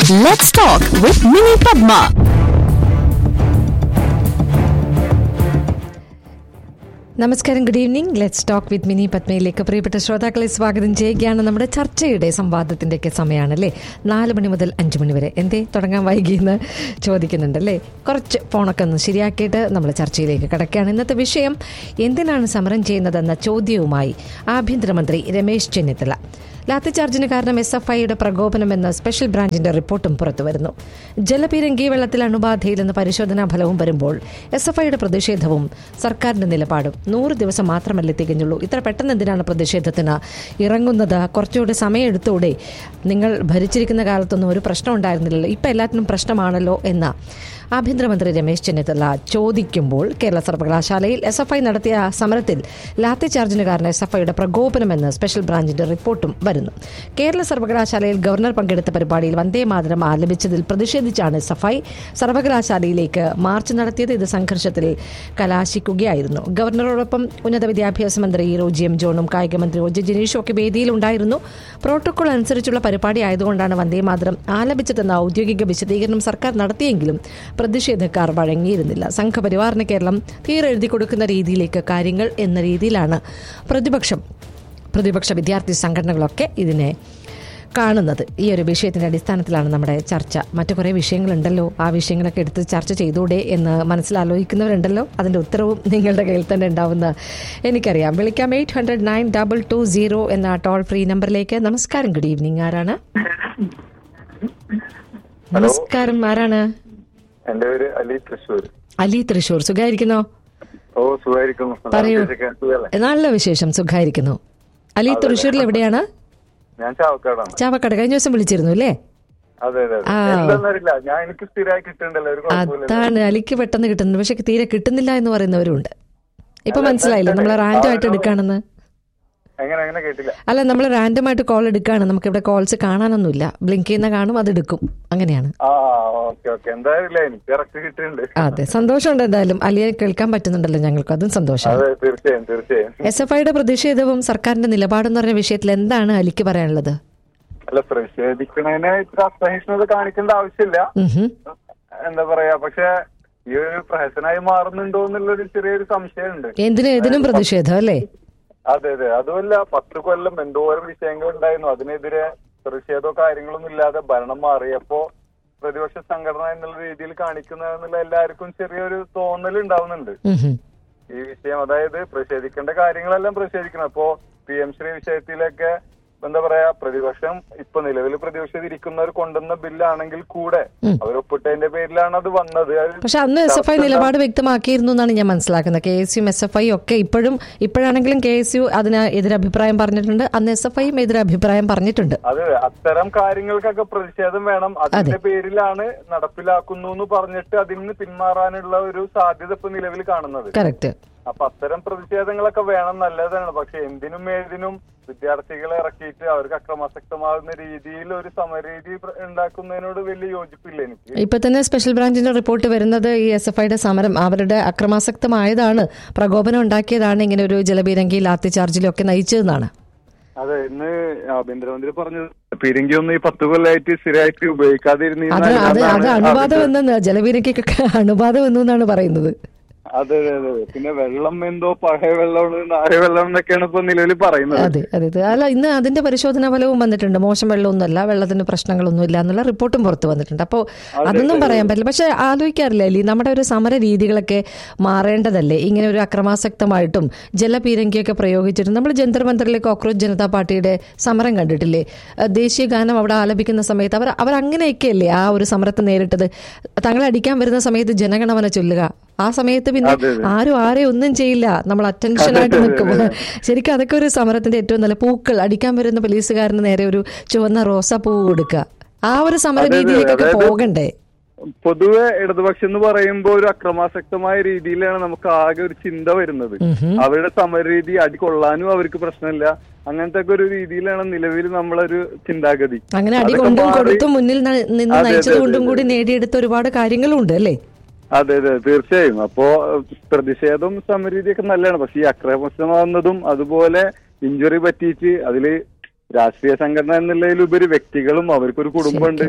Let's talk with Mini Padma. നമസ്കാരം good evening let's talk with Mini പത്മയിലേക്ക് പ്രിയപ്പെട്ട ശ്രോതാക്കളെ സ്വാഗതം ചെയ്യുകയാണ് നമ്മുടെ ചർച്ചയുടെ സംവാദത്തിൻ്റെയൊക്കെ സമയമാണല്ലേ നാല് മണി മുതൽ അഞ്ച് മണി വരെ എന്തേ തുടങ്ങാൻ വൈകിയെന്ന് ചോദിക്കുന്നുണ്ടല്ലേ കുറച്ച് ഫോണൊക്കെ ഒന്ന് ശരിയാക്കിയിട്ട് നമ്മൾ ചർച്ചയിലേക്ക് കിടക്കുകയാണ് ഇന്നത്തെ വിഷയം എന്തിനാണ് സമരം ചെയ്യുന്നതെന്ന ചോദ്യവുമായി ആഭ്യന്തരമന്ത്രി രമേശ് ചെന്നിത്തല ലാത്തിചാർജിന് കാരണം എസ് എഫ് ഐയുടെ പ്രകോപനമെന്ന സ്പെഷ്യൽ ബ്രാഞ്ചിന്റെ റിപ്പോർട്ടും പുറത്തുവരുന്നു ജലപീരങ്കി വെള്ളത്തിൽ അണുബാധയിലെന്ന് പരിശോധനാ ഫലവും വരുമ്പോൾ എസ് എഫ് ഐയുടെ പ്രതിഷേധവും സർക്കാരിന്റെ നിലപാടും നൂറ് ദിവസം മാത്രമല്ലേ തികഞ്ഞുള്ളൂ ഇത്ര പെട്ടെന്ന് എന്തിനാണ് പ്രതിഷേധത്തിന് ഇറങ്ങുന്നത് കുറച്ചുകൂടി സമയമെടുത്തൂടെ നിങ്ങൾ ഭരിച്ചിരിക്കുന്ന കാലത്തൊന്നും ഒരു പ്രശ്നം ഉണ്ടായിരുന്നില്ലല്ലോ ഇപ്പം എല്ലാത്തിനും പ്രശ്നമാണല്ലോ എന്ന ആഭ്യന്തരമന്ത്രി രമേശ് ചെന്നിത്തല ചോദിക്കുമ്പോൾ കേരള സർവകലാശാലയിൽ എസ് എഫ് ഐ നടത്തിയ സമരത്തിൽ ലാത്തി ചാർജിന് കാരണം എസ് എഫ് ഐയുടെ പ്രകോപനമെന്ന് സ്പെഷ്യൽ ബ്രാഞ്ചിന്റെ റിപ്പോർട്ടും വരുന്നു കേരള സർവകലാശാലയിൽ ഗവർണർ പങ്കെടുത്ത പരിപാടിയിൽ വന്ദേ മാതരം ആലപിച്ചതിൽ പ്രതിഷേധിച്ചാണ് എസ് എഫ് ഐ സർവകലാശാലയിലേക്ക് മാർച്ച് നടത്തിയത് ഇത് സംഘർഷത്തിൽ കലാശിക്കുകയായിരുന്നു ഗവർണറോടൊപ്പം ഉന്നത വിദ്യാഭ്യാസ മന്ത്രി റോജി എം ജോണും കായിക മന്ത്രി ഒ ജെ ജനീഷും ഒക്കെ വേദിയിലുണ്ടായിരുന്നു പ്രോട്ടോകോൾ അനുസരിച്ചുള്ള പരിപാടി ആയതുകൊണ്ടാണ് വന്ദേ മാതരം ആലപിച്ചതെന്ന ഔദ്യോഗിക വിശദീകരണം സർക്കാർ നടത്തിയെങ്കിലും പ്രതിഷേധക്കാർ വഴങ്ങിയിരുന്നില്ല സംഘപരിവാറിന് കേരളം തീരെഴുതി കൊടുക്കുന്ന രീതിയിലേക്ക് കാര്യങ്ങൾ എന്ന രീതിയിലാണ് പ്രതിപക്ഷം പ്രതിപക്ഷ വിദ്യാർത്ഥി സംഘടനകളൊക്കെ ഇതിനെ കാണുന്നത് ഈ ഒരു വിഷയത്തിന്റെ അടിസ്ഥാനത്തിലാണ് നമ്മുടെ ചർച്ച മറ്റു കുറേ വിഷയങ്ങളുണ്ടല്ലോ ആ വിഷയങ്ങളൊക്കെ എടുത്ത് ചർച്ച ചെയ്തൂടെ എന്ന് മനസ്സിലാലോചിക്കുന്നവരുണ്ടല്ലോ അതിന്റെ ഉത്തരവും നിങ്ങളുടെ കയ്യിൽ തന്നെ ഉണ്ടാവുന്ന എനിക്കറിയാം വിളിക്കാം eight hundred nine double two zero എന്ന ടോൾ ഫ്രീ നമ്പറിലേക്ക് നമസ്കാരം ഗുഡ് ഈവനിങ് ആരാണ് നമസ്കാരം ആരാണ് എന്റെ പേര് അലി തൃശ്ശൂർ അലി തൃശൂർ സുഖായിരിക്കുന്നോ ഓ സുഖായിരിക്കുന്നു പറയൂ. വിശേഷിക്കാൻ സുഖല്ലേ നല്ല വിശേഷം സുഖായിരിക്കുന്നു അലി തൃശ്ശൂരിൽ എവിടെയാണ് ഞാൻ ചാവക്കാടാണ് ചാവക്കാട് കഴിഞ്ഞ ദിവസം വിളിച്ചിരുന്നു അല്ലേ അതെ അതെ ആ. അതെ എന്താന്നറിയില്ല ഞാൻ എനിക്ക് സ്ഥിരമായി കിട്ടുന്നുണ്ടല്ലോ ഒരു കുഴപ്പമില്ല അതാണ് അലിക്ക് പെട്ടെന്ന് കിട്ടുന്നുണ്ട് പക്ഷെ തീരെ കിട്ടുന്നില്ല എന്ന് പറയുന്നവരുണ്ട് ഇപ്പൊ അല്ല, മനസ്സിലായില്ലേ നമ്മൾ ആ, റാൻഡം ആയിട്ട് ആ, എടുക്കാണെന്ന് എങ്ങനെ എങ്ങനെ കേട്ടില്ല അല്ല നമ്മൾ റാൻഡം ആയിട്ട് കോൾ എടുക്കാണ് നമുക്ക് ഇവിടെ കോൾസ് കാണാനൊന്നുമില്ല ബ്ലിങ്ക് ചെയ്യുന്ന കാണും അത് എടുക്കും അങ്ങനെയാണ് ആ ഓക്കെ ഓക്കെ എന്തായാലും എനിക്ക് കറക്റ്റ് കിട്ടുന്നുണ്ട് അതെ സന്തോഷമുണ്ട് എന്തായാലും അലിയെ കേൾക്കാൻ പറ്റുന്നുണ്ടല്ലോ ഞങ്ങൾക്ക് അതും സന്തോഷം അതെ തീർച്ചയായും തീർച്ചയായും എസ് എഫ് ഐയുടെ പ്രതിഷേധവും സർക്കാരിന്റെ നിലപാടെന്ന് പറഞ്ഞ വിഷയത്തിൽ എന്താണ് അലിക്ക് പറയാനുള്ളത് അല്ല പ്രതിഷേധിക്കണതിന് ഇത്ര അസഹിഷ്ണുത കാണിക്കേണ്ട ആവശ്യമില്ല ഉം ഹും. എന്താ പറയാ പക്ഷെ ഈ ഒരു പ്രഹസനായി മാറുന്നുണ്ടോ എന്നുള്ളൊരു ചെറിയൊരു സംശയമുണ്ട് എന്തിനും ഏതിനും പ്രതിഷേധം അല്ലേ അതെ അതെ അതുമല്ല പത്ത് കൊല്ലം എന്തോരം വിഷയങ്ങൾ ഉണ്ടായിരുന്നു അതിനെതിരെ പ്രതിഷേധമോ കാര്യങ്ങളൊന്നും ഇല്ലാതെ ഭരണം മാറിയപ്പോ പ്രതിപക്ഷ സംഘടന എന്നുള്ള രീതിയിൽ കാണിക്കുന്നതെന്നുള്ള എല്ലാവർക്കും ചെറിയൊരു തോന്നൽ ഉണ്ടാവുന്നുണ്ട് ഉം ഹും. ഈ വിഷയം അതായത് പ്രതിഷേധിക്കേണ്ട കാര്യങ്ങളെല്ലാം പ്രതിഷേധിക്കണം ഇപ്പോ പി എം ശ്രീ വിഷയത്തിലൊക്കെ എന്താ പറയാ പ്രതിപക്ഷം ഇപ്പൊ നിലവിൽ പ്രതിപക്ഷം ഇരിക്കുന്നവർ കൊണ്ടുവന്ന ബില്ലാണെങ്കിൽ കൂടെ ഉം. അവർ ഒപ്പിട്ടതിന്റെ പേരിലാണ് അത് വന്നത് അത് പക്ഷെ അന്ന് എസ് എഫ് ഐ നിലപാട് വ്യക്തമാക്കിയിരുന്നു എന്നാണ് ഞാൻ മനസ്സിലാക്കുന്നത് കെ എസ് യും എസ് എഫ് ഐ ഒക്കെ ഇപ്പോഴും ഇപ്പോഴാണെങ്കിലും കെ എസ് യു അതിന് എതിരഭിപ്രായം പറഞ്ഞിട്ടുണ്ട് അന്ന് എസ് എഫ് ഐയും എതിരഭിപ്രായം പറഞ്ഞിട്ടുണ്ട് അത് അത്തരം കാര്യങ്ങൾക്കൊക്കെ പ്രതിഷേധം വേണം അതിന്റെ പേരിലാണ് നടപ്പിലാക്കുന്നു എന്ന് പറഞ്ഞിട്ട് അതിൽ നിന്ന് പിന്മാറാനുള്ള ഒരു സാധ്യത ഇപ്പൊ നിലവിൽ കാണുന്നത് കറക്റ്റ് അപ്പൊ അത്തരം പ്രതിഷേധങ്ങളൊക്കെ വേണം നല്ലതാണ് പക്ഷെ എന്തിനും ഏതിനും വിദ്യാർത്ഥികളെ ഇറക്കിയിട്ട് അവർക്ക് അക്രമാസക്തമാകുന്ന രീതിയിൽ ഒരു സമരീതി പ്ര- ഉണ്ടാക്കുന്നതിനോട് വലിയ യോജിപ്പില്ല എനിക്ക് ഇപ്പൊ തന്നെ സ്പെഷ്യൽ ബ്രാഞ്ചിന്റെ റിപ്പോർട്ട് വരുന്നത് ഈ എസ് എഫ് ഐയുടെ സമരം അവരുടെ അക്രമാസക്തമായതാണ് പ്രകോപനം ഉണ്ടാക്കിയതാണ് ഇങ്ങനെ ഒരു ജലബീരങ്കി ലാത്തി ചാർജിലും ഒക്കെ നയിച്ചതെന്നാണ് അതെ ഇന്ന് ആഭ്യന്തരമന്ത്രി പറഞ്ഞത് പിരിങ്കി ഒന്നും ഈ പത്ത് കൊല്ലമായിട്ട് സ്ഥിരമായിട്ട് ഉപയോഗിക്കാതിരുന്ന അത് അത് അത് അണുബാധ വന്നെന്ന് ജലബീരങ്കിക്കൊക്കെ അണുബാധ വന്നു എന്നാണ് പറയുന്നത് അതെ അതെ അതെ പിന്നെ വെള്ളം എന്തോ പഴയ വെള്ളമാണ് നായ വെള്ളം എന്നൊക്കെയാണ് ഇപ്പൊ നിലവിൽ പറയുന്നത് അതെ അതെ അതെ അല്ല ഇന്ന് അതിന്റെ പരിശോധനാ ഫലവും വന്നിട്ടുണ്ട് മോശം വെള്ളമൊന്നുമല്ല വെള്ളത്തിന് പ്രശ്നങ്ങളൊന്നുമില്ല എന്നുള്ള റിപ്പോർട്ടും പുറത്തു വന്നിട്ടുണ്ട് അപ്പോൾ അതൊന്നും പറയാൻ പറ്റില്ല പക്ഷെ ആലോചിക്കാറില്ല അല്ലേ നമ്മുടെ ഒരു സമര രീതികളൊക്കെ മാറേണ്ടതല്ലേ ഇങ്ങനെ ഒരു അക്രമാസക്തമായിട്ടും ജലപീരങ്കിയൊക്കെ പ്രയോഗിച്ചിട്ടും നമ്മൾ ജന്തർ മന്ദറിലെ കോക്രോച്ച് ജനതാ പാർട്ടിയുടെ സമരം കണ്ടിട്ടില്ലേ അഹ് ദേശീയ ഗാനം അവിടെ ആലപിക്കുന്ന സമയത്ത് അവർ അവർ അങ്ങനെയൊക്കെയല്ലേ ആ ഒരു സമരത്തെ നേരിട്ടത് തങ്ങളെ അടിക്കാൻ വരുന്ന സമയത്ത് ജനഗണമന ചൊല്ലുക ആ സമയത്ത് പിന്നെ അതെ, അതെ. ആരും ആരെയും ഒന്നും ചെയ്യില്ല നമ്മൾ അറ്റൻഷൻ ആയിട്ട് നിൽക്കും ശരിക്കും അതൊക്കെ ഒരു സമരത്തിന്റെ ഏറ്റവും നല്ല പൂക്കൾ അടിക്കാൻ വരുന്ന പോലീസുകാരന് നേരെ ഒരു ചുവന്ന റോസാപ്പൂ കൊടുക്കുക ആ ഒരു സമര അതെ, അതെ, രീതിയിലേക്കൊക്കെ അതായത് പോകണ്ടേ പൊതുവെ ഇടതുപക്ഷം എന്ന് പറയുമ്പോൾ ഒരു അക്രമാസക്തമായ രീതിയിലാണ് നമുക്ക് ആകെ ഒരു ചിന്ത വരുന്നത് അവരുടെ സമരരീതി അടി കൊള്ളാനും അവർക്ക് പ്രശ്നമില്ല അങ്ങനത്തെ ഒക്കെ ഒരു രീതിയിലാണ് നിലവിൽ നമ്മളൊരു ചിന്താഗതി അങ്ങനെ അടി അതൊക്കെ കൊണ്ടും മാറി- കൊടുത്തും മുന്നിൽ ന- നിന്ന് അതെ, അതെ, നയിച്ചത് കൊണ്ടും അതെ, കൂടി നേടിയെടുത്ത ഒരുപാട് കാര്യങ്ങളും ഉണ്ട് അല്ലേ അതെ അതെ തീർച്ചയായും അപ്പോ ഏഹ്, പ്രതിഷേധം സമരീതിയൊക്കെ നല്ലതാണ് പക്ഷെ ഈ അക്രമസമാകുന്നതും അതുപോലെ ഇഞ്ചുറി പറ്റിയിട്ട് അതില് രാഷ്ട്രീയ സംഘടന എന്നുള്ളതിലുപരി വ്യക്തികളും അവർക്കൊരു കുടുംബമുണ്ട്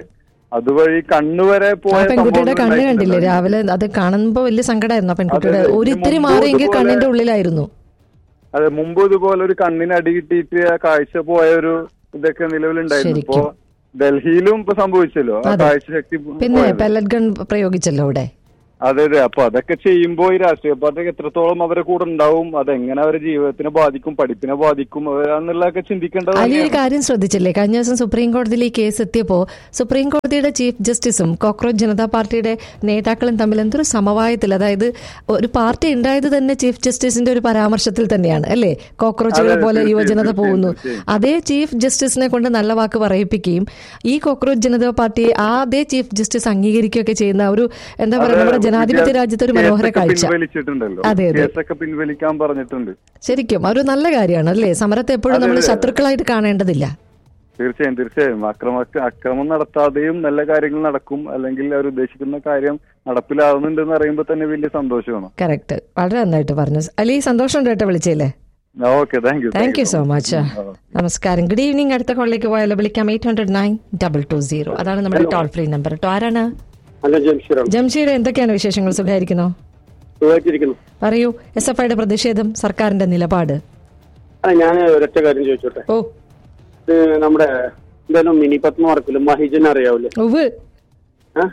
അതുവഴി കണ്ണുവരെ ആ പോയ പെൺകുട്ടിയുടെ സംഭവങ്ങൾ കണ്ണ് കണ്ടില്ലേ ഉണ്ടായിട്ടുണ്ട്. രാവിലെ അത് കാണുമ്പോ വലിയ സങ്കടമായിരുന്നു ആ പെൺകുട്ടിയുടെ അതെ, അതെ. ഒരു ഇതിന് ഇത്തിരി മുമ്പ് മാറിയെങ്കിൽ ഇതുപോലെ- കണ്ണിന്റെ ഉള്ളിലായിരുന്നു അതെ മുമ്പ് ഇതുപോലെ ഒരു കണ്ണിന് അടി കിട്ടിയിട്ട് ആ കാഴ്ച പോയ ഒരു ഇതൊക്കെ നിലവിലുണ്ടായിരുന്നു ഇപ്പോ ശരിക്കും. ഡൽഹിയിലും ഇപ്പൊ സംഭവിച്ചല്ലോ ആ അതെ. കാഴ്ച ശക്തി പിന്നെ പോയത്. പെല്ലറ്റ് ഗൺ പ്രയോഗിച്ചല്ലോ അവിടെ അതെ അതെ അപ്പൊ അതൊക്കെ ചെയ്യുമ്പോ ഈ രാഷ്ട്രീയ പാർട്ടി എത്രത്തോളം അവരെ കൂടെ ഉണ്ടാവും അതെങ്ങനെ അവരുടെ ജീവിതത്തിനെ ബാധിക്കും പഠിപ്പിനെ ബാധിക്കും എന്നുള്ളതൊക്കെ ചിന്തിക്കേണ്ടത് അതിൽ ഒരു തന്നെയാണ്. കാര്യം ശ്രദ്ധിച്ചില്ലേ കഴിഞ്ഞ ദിവസം സുപ്രീം കോടതിയിൽ ഈ കേസ് എത്തിയപ്പോൾ സുപ്രീം കോടതിയുടെ ചീഫ് ജസ്റ്റിസും കോക്രോച്ച് ജനതാ പാർട്ടിയുടെ നേതാക്കളും തമ്മിൽ എന്തൊരു സമവായത്തിൽ അതായത് ഒരു പാർട്ടി ഉണ്ടായത് തന്നെ ചീഫ് ജസ്റ്റിസിന്റെ ഒരു പരാമർശത്തിൽ തന്നെയാണ് അല്ലേ കോക്രോച്ചുകളെ അതെ, പോലെ തീർച്ചയായും, യുവജനത തീർച്ചയായും, പോകുന്നു തീർച്ചയായും. അതേ ചീഫ് ജസ്റ്റിസിനെ കൊണ്ട് നല്ല വാക്ക് പറയിപ്പിക്കുകയും ഈ കോക്രോച്ച് ജനതാ പാർട്ടിയെ ആ അതേ ചീഫ് ജസ്റ്റിസ് അംഗീകരിക്കുകയൊക്കെ ചെയ്യുന്ന ഒരു എന്താ പറയുക നമ്മുടെ ജനാധിപത്യ രാജ്യത്തെ ഒരു മനോഹര കേസൊക്കെ കാഴ്ച പിൻവലിച്ചിട്ടുണ്ടല്ലോ അതെ, അതെ. കേസൊക്കെ പിൻവലിക്കാൻ പറഞ്ഞിട്ടുണ്ട് ശരിക്കും അതൊരു നല്ല കാര്യമാണ് അല്ലേ സമരത്തെ എപ്പോഴും അതെ, നമ്മൾ അതെ. ശത്രുക്കളായിട്ട് കാണേണ്ടതില്ല തീർച്ചയായും തീർച്ചയായും അക്രമ അക്രമം നടത്താതെയും നല്ല കാര്യങ്ങൾ നടക്കും അല്ലെങ്കിൽ അവർ ഉദ്ദേശിക്കുന്ന കാര്യം നടപ്പിലാവുന്നുണ്ടെന്ന് അറിയുമ്പോൾ തന്നെ വലിയ സന്തോഷമാണ് കറക്റ്റ് വളരെ നന്നായിട്ട് പറഞ്ഞു അലി സന്തോഷം കേട്ടോ വിളിച്ചേല്ലേ okay thank you thank you so much നമസ്കാരം ഗുഡ് ഈവനിങ് അടുത്ത കോളിലേക്ക് പോയാലോ വിളിക്കാം eight hundred nine double two zero അതാണ് നമ്മുടെ ടോൾ ഫ്രീ നമ്പർ കേട്ടോ ആരാണ് അല്ല ജംഷീറാണ് ജംഷീഡ് എന്തൊക്കെയാണ് വിശേഷങ്ങൾ സുഖമായിരിക്കുന്നോ സുഖമായിട്ടിരിക്കുന്നു പറയൂ എസ് എഫ് ഐയുടെ പ്രതിഷേധം സർക്കാരിന്റെ നിലപാട് അല്ല ഞാൻ ഒരൊറ്റ കാര്യം ചോദിച്ചോട്ടെ ഓ ഇത് നമ്മുടെ എന്തായാലും മിനി പത്മാർക്കിലും മഹിജൻ അറിയാവൂലേ ഉവ് ആ?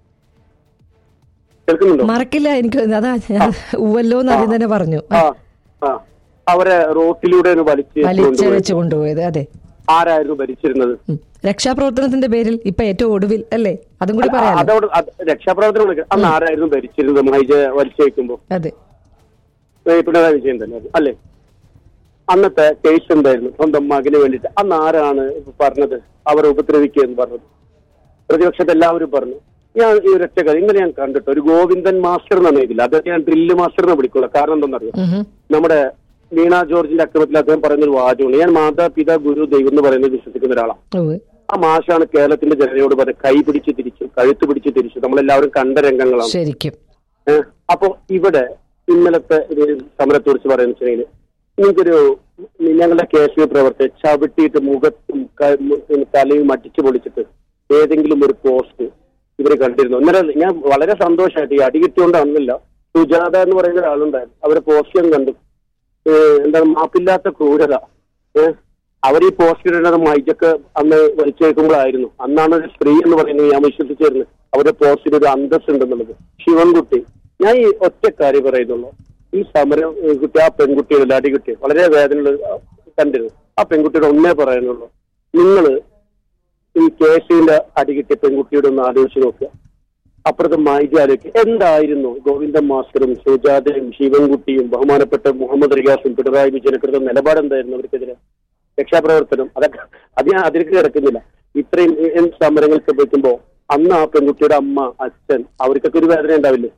കേൾക്കുന്നുണ്ടോ മറക്കില്ല എനിക്ക് അതാ ഞാൻ ഉവല്ലോ എന്ന് ആദ്യം തന്നെ പറഞ്ഞു ആ ആ അവരെ റോട്ടിലൂടെ ഒന്ന് വലിച്ച് വലിച്ചഴച്ചു കൊണ്ടുപോയത് അതെ ആരായിരുന്നു ഭരിച്ചിരുന്നത് ഉം. രക്ഷാപ്രവർത്തനത്തിന്റെ പേരിൽ ഇപ്പൊ ഏറ്റവും ഒടുവിൽ അല്ലേ അതും കൂടി ആ, പറയാലോ അതോട് അത് രക്ഷാപ്രവർത്തനം വിളിക്കാം. അന്ന് ആരായിരുന്നു ഭരിച്ചിരുന്നത് മഹിജ വലിച്ചേക്കുമ്പോ അതെ ഏ, പിണറായി വിജയൻ തന്നെ അത്. അല്ലേ അന്നത്തെ കേസ് എന്തായിരുന്നു സ്വന്തം മകന് വേണ്ടിയിട്ട് അന്ന് ആരാണ് പറഞ്ഞത് അവരെ ഉപദ്രവിക്കുക എന്ന് പറഞ്ഞത് പ്രതിപക്ഷത്തെ എല്ലാവരും പറഞ്ഞു ഞാൻ ഈ ഒരൊറ്റ കാര്യം ഇന്നലെ ഞാൻ കണ്ടിട്ട് ഒരു ഗോവിന്ദൻ മാസ്റ്റർ എന്നാണ് ഇതില്ല അത് ഞാൻ ഡ്രില്ല് മാസ്റ്റർ എന്ന് വിളിക്കുള്ളൂ കാരണം എന്താണെന്നറിയാം ഉം. നമ്മുടെ വീണ ജോർജിന്റെ അക്രമത്തിൽ അദ്ദേഹം പറയുന്ന ഒരു വാചകമുണ്ട് ഞാൻ മാതാപിതാ ഗുരു ദൈവം എന്ന് പറയുന്നത് വിശ്വസിക്കുന്ന ഒരാളാണ് ഉവ്വ്. ആ മാഷാണ് കേരളത്തിന്റെ ജനതയോട് പറഞ്ഞത് കൈ പിടിച്ച് തിരിച്ചു കഴുത്ത് പിടിച്ച് തിരിച്ചു നമ്മളെല്ലാവരും കണ്ട രംഗങ്ങളാണ് ശരിക്കും ഏഹ് അപ്പോ ഇവിടെ ഇന്നലത്തെ ഒരു സമരത്തെ കുറിച്ച് പറയുന്ന വെച്ചിട്ടുണ്ടെങ്കിൽ നിങ്ങൾക്കൊരു ഞങ്ങളുടെ കെ എസ് യു പ്രവർത്തകർ ചവിട്ടിയിട്ട് മുഖത്തും ക- മു- തലയും അടിച്ചു പൊളിച്ചിട്ട് ഏതെങ്കിലും ഒരു പോസ്റ്റ് ഇവര് കണ്ടിരുന്നു ഇന്നലെ ഞാൻ വളരെ സന്തോഷമായിട്ട് ഈ അടി കിട്ടിയോണ്ടാണെന്നില്ല സുജാത എന്ന് പറയുന്ന ഒരാളുണ്ടായിരുന്നു അവരെ പോസ്റ്റ് ഞാൻ കണ്ടു ഏഹ് എന്താണ് മാപ്പില്ലാത്ത ക്രൂരത ഏഹ് അവർ ഈ പോസ്റ്റ് ഇടുന്നത് മൈജൊക്കെ അന്ന് വലിച്ചു വെക്കുമ്പോഴായിരുന്നു അന്നാണ് ഒരു സ്ത്രീ എന്ന് പറയുന്നത് ഞാൻ വിശ്വസിച്ചിരുന്നത് അവരുടെ പോസ്റ്റിൽ ഒരു അന്തസ് ഉണ്ടെന്നുള്ളത് ശിവൻകുട്ടി ഞാൻ ഈ ഒറ്റ കാര്യം പറയുന്നുള്ളൂ ഈ സമരം ഏഹ് കുട്ടി ആ പെൺകുട്ടിയുടെ അടി കുട്ടി വളരെ വേദന കണ്ടിരുന്നു ആ പെൺകുട്ടിയുടെ ഒന്നേ പറയാനുള്ളൂ നിങ്ങൾ ഈ കേസിന്റെ അടി കിട്ടിയ പെൺകുട്ടിയുടെ ഒന്ന് ആലോചിച്ച് നോക്കുക അപ്പുറത്ത് മൈജാലേക്ക് എന്തായിരുന്നു ഗോവിന്ദൻ മാസ്റ്ററും സുജാതയും ശിവൻകുട്ടിയും ബഹുമാനപ്പെട്ട മുഹമ്മദ് റിയാസും പിണറായി വിജയനൊക്കെ നിലപാട് എന്തായിരുന്നു അവർക്കെതിരെ രക്ഷാപ്രവർത്തനം അതൊക്കെ അത് ഞാൻ അതിലേക്ക് കിടക്കുന്നില്ല ഇത്രയും ഏ, സമരങ്ങൾക്ക് വെക്കുമ്പോ അന്ന് ആ പെൺകുട്ടിയുടെ അമ്മ അച്ഛൻ അവർക്കൊക്കെ ഒരു വേദന ഉണ്ടാവില്ലേ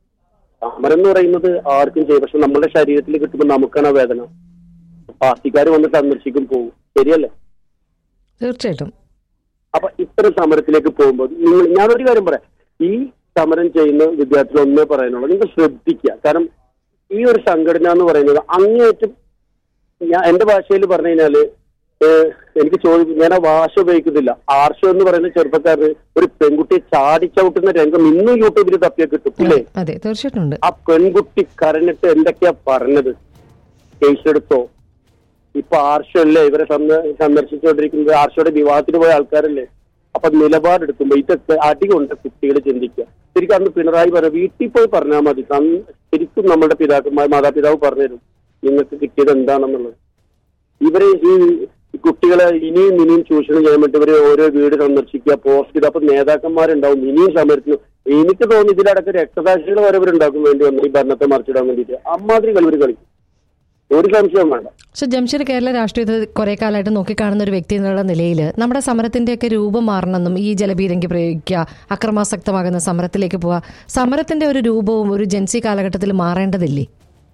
സമരം എന്ന് പറയുന്നത് ആർക്കും ചെയ്യും പക്ഷെ നമ്മുടെ ശരീരത്തിൽ കിട്ടുമ്പോൾ നമുക്കാണ് ആ വേദന പാർട്ടിക്കാർ വന്നിട്ട് സന്ദർശിക്കും പോകും ശരിയല്ലേ തീർച്ചയായിട്ടും അപ്പൊ ഇത്തരം സമരത്തിലേക്ക് പോകുമ്പോൾ നിങ്ങൾ ഞാനൊരു കാര്യം പറയാം ഈ സമരം ചെയ്യുന്ന വിദ്യാർത്ഥികൾ ഒന്നേ പറയാനുള്ളൂ നിങ്ങൾ ശ്രദ്ധിക്കുക കാരണം ഈ ഒരു സംഘടന എന്ന് പറയുന്നത് അങ്ങേയറ്റം ഞാൻ എന്റെ ഭാഷയിൽ പറഞ്ഞു കഴിഞ്ഞാല് ഏഹ്, എനിക്ക് ചോദിക്കും ഞാൻ ആ ഭാഷ ഉപയോഗിക്കുന്നില്ല ആർഷോ എന്ന് പറയുന്ന ചെറുപ്പക്കാരന് ഒരു പെൺകുട്ടിയെ ചാടിച്ചവിട്ടുന്ന രംഗം ഇന്നും യൂട്യൂബിൽ തപ്പിയാൽ കിട്ടും ഇല്ലേ അതെ തീർച്ചയായിട്ടും ഉണ്ട് ആ പെൺകുട്ടി കരഞ്ഞിട്ട് എന്തൊക്കെയാ പറഞ്ഞത് കേസെടുത്തോ ഇപ്പൊ ആർഷല്ലേ ഇവരെ സന്ദ- സന്ദർശിച്ചുകൊണ്ടിരിക്കുന്നത് ആർഷയുടെ വിവാഹത്തിന് പോയ ആൾക്കാരല്ലേ അപ്പൊ നിലപാടെടുക്കുമ്പോ ഇതൊക്കെ അടി കൊണ്ട് കുട്ടികൾ ചിന്തിക്കുക ശരിക്കും അന്ന് പിണറായി പറയാം വീട്ടിൽ പോയി പറഞ്ഞാൽ മതി അന്ന് ശരിക്കും നമ്മുടെ പിതാക്കന്മാർ മാതാപിതാവ് പറഞ്ഞുതരും നിങ്ങൾക്ക് കിട്ടിയത് എന്താണെന്നുള്ളത് ഇവരെ ഈ കുട്ടികളെ ഇനിയും ഇനിയും ചൂഷണം ചെയ്യാൻ വേണ്ടി ഇവര് ഓരോ വീട് സന്ദർശിക്കുക പോസ്റ്റ് ചെയ്ത് അപ്പൊ നേതാക്കന്മാരുണ്ടാവും ഇനിയും സമരത്തിന് എനിക്ക് തോന്നുന്നു ഇതിലടക്കം രക്തസാക്ഷികൾ വരെ ഇവരുണ്ടാക്കും വേണ്ടി വന്നു ഈ ഭരണത്തെ മറിച്ചിടാൻ വേണ്ടിയിട്ട് അമ്മാതിരി കളി കളിക്കും ഒരു സംശയം വേണ്ട പക്ഷെ ജംഷീർ കേരള രാഷ്ട്രീയത്തിൽ കുറെ കാലമായിട്ട് നോക്കിക്കാണുന്ന ഒരു വ്യക്തി എന്നുള്ള നിലയിൽ നമ്മുടെ സമരത്തിന്റെയൊക്കെ രൂപം മാറണമെന്നും ഈ ജലപീരങ്കി പ്രയോഗിക്കുക അക്രമാസക്തമാകുന്ന സമരത്തിലേക്ക് പോവുക സമരത്തിന്റെ ഒരു രൂപവും ഒരു ജൻസി കാലഘട്ടത്തിൽ മാറേണ്ടതില്ലേ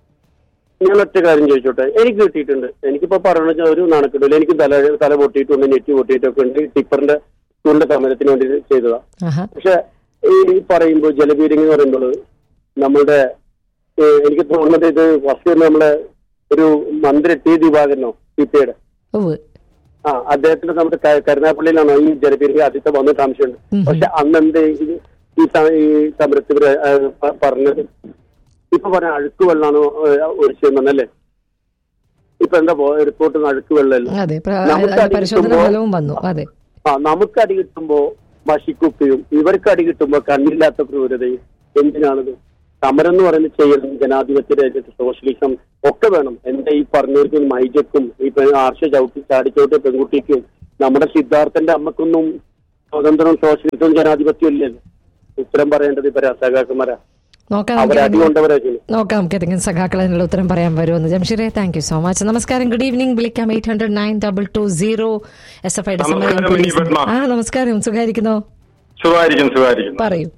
ഞാൻ ഒറ്റ കാര്യം ചോദിച്ചോട്ടെ എനിക്ക് കിട്ടിയിട്ടുണ്ട് എനിക്കിപ്പോ പറയണ വെച്ചാൽ ഒരു നാണക്കെട്ടില്ല എനിക്ക് തല തല പൊട്ടിയിട്ടുണ്ട് നെറ്റ് പൊട്ടിയിട്ടൊക്കെ ഉണ്ട് ടിപ്പറിന്റെ സ്കൂളിന്റെ സമരത്തിന് വേണ്ടി ചെയ്തതാ ആഹാ പക്ഷെ ഈ പറയുമ്പോൾ ജലപീരങ്കി എന്ന് പറയുമ്പോൾ നമ്മളുടെ ഏഹ് എനിക്ക് തോന്നുന്നത് ഇത് ഫസ്റ്റ് നമ്മളെ ഒരു മന്ത്രി ടി ദിവാകരനോ സിപിയുടെ ഉവ് ആ അദ്ദേഹത്തിന്റെ നമ്മുടെ ക- കരുനാഗപ്പള്ളിയിലാണ് ഈ ജലപീരങ്കി ആദ്യത്തെ വന്ന സംശയമുണ്ട് പക്ഷെ അന്ന് എന്ത് ഇത് ഈ സ- ഈ സമരത്തിൽ ഇവര്, ആ, പ- പറഞ്ഞത് ഇപ്പൊ പറഞ്ഞ അഴുക്ക് വെള്ളമാണ് ഒഴിച്ചതെന്നല്ലേ ഇപ്പൊ എന്താ റിപ്പോർട്ട് അഴുക്ക് വെള്ളമല്ല അതെ പ്ര- നമുക്ക് അത് അടി പരിശോധന കിട്ടുമ്പോ- ഫലവും വന്നു അതെ ആ നമുക്ക് അടി കിട്ടുമ്പോ മഷിക്കുപ്പിയും ഇവർക്ക് അടി കിട്ടുമ്പോ കണ്ണില്ലാത്ത ക്രൂരതയും എന്തിനാണിത് സമരം എന്ന് പറയുന്നത് ചെയ്യണം ജനാധിപത്യ രാജ്യത്ത് സോഷ്യലിസം ഒക്കെ വേണം എന്റെ ഈ പറഞ്ഞവർക്കും മൈജക്കും ഈ പെ- ആർഷ ചവിട്ടി ചാടിച്ചോട്ടിയ പെൺകുട്ടിക്കും നമ്മുടെ സിദ്ധാർത്ഥന്റെ അമ്മക്കൊന്നും സ്വതന്ത്രവും സോഷ്യലിസവും ജനാധിപത്യവും ഇല്ലല്ലോ ഉത്തരം പറയേണ്ടത് ഇവരാ സഖാക്കന്മാരാ നോക്കാം നമുക്ക് അവരടി ഏതെങ്കിലും- കൊണ്ടവരാ ചെയ്യുന്നത് നോക്കാം നമുക്ക് ഏതെങ്കിലും സഖാക്കൾ അതിനുള്ള ഉത്തരം പറയാൻ വരുമെന്ന് ജംഷീറെ താങ്ക് യു സോ മച്ച് നമസ്കാരം ഗുഡ് ഈവനിംഗ് വിളിക്കാം eight hundred nine double two zero S F ഐയുടെ നമസ്കാരം, സമ്മേളനം മിനി പത്മ. ആ നമസ്കാരം സുഖായിരിക്കുന്നോ സുഖമായിരിക്കും സുഖമായിരിക്കും പറയൂ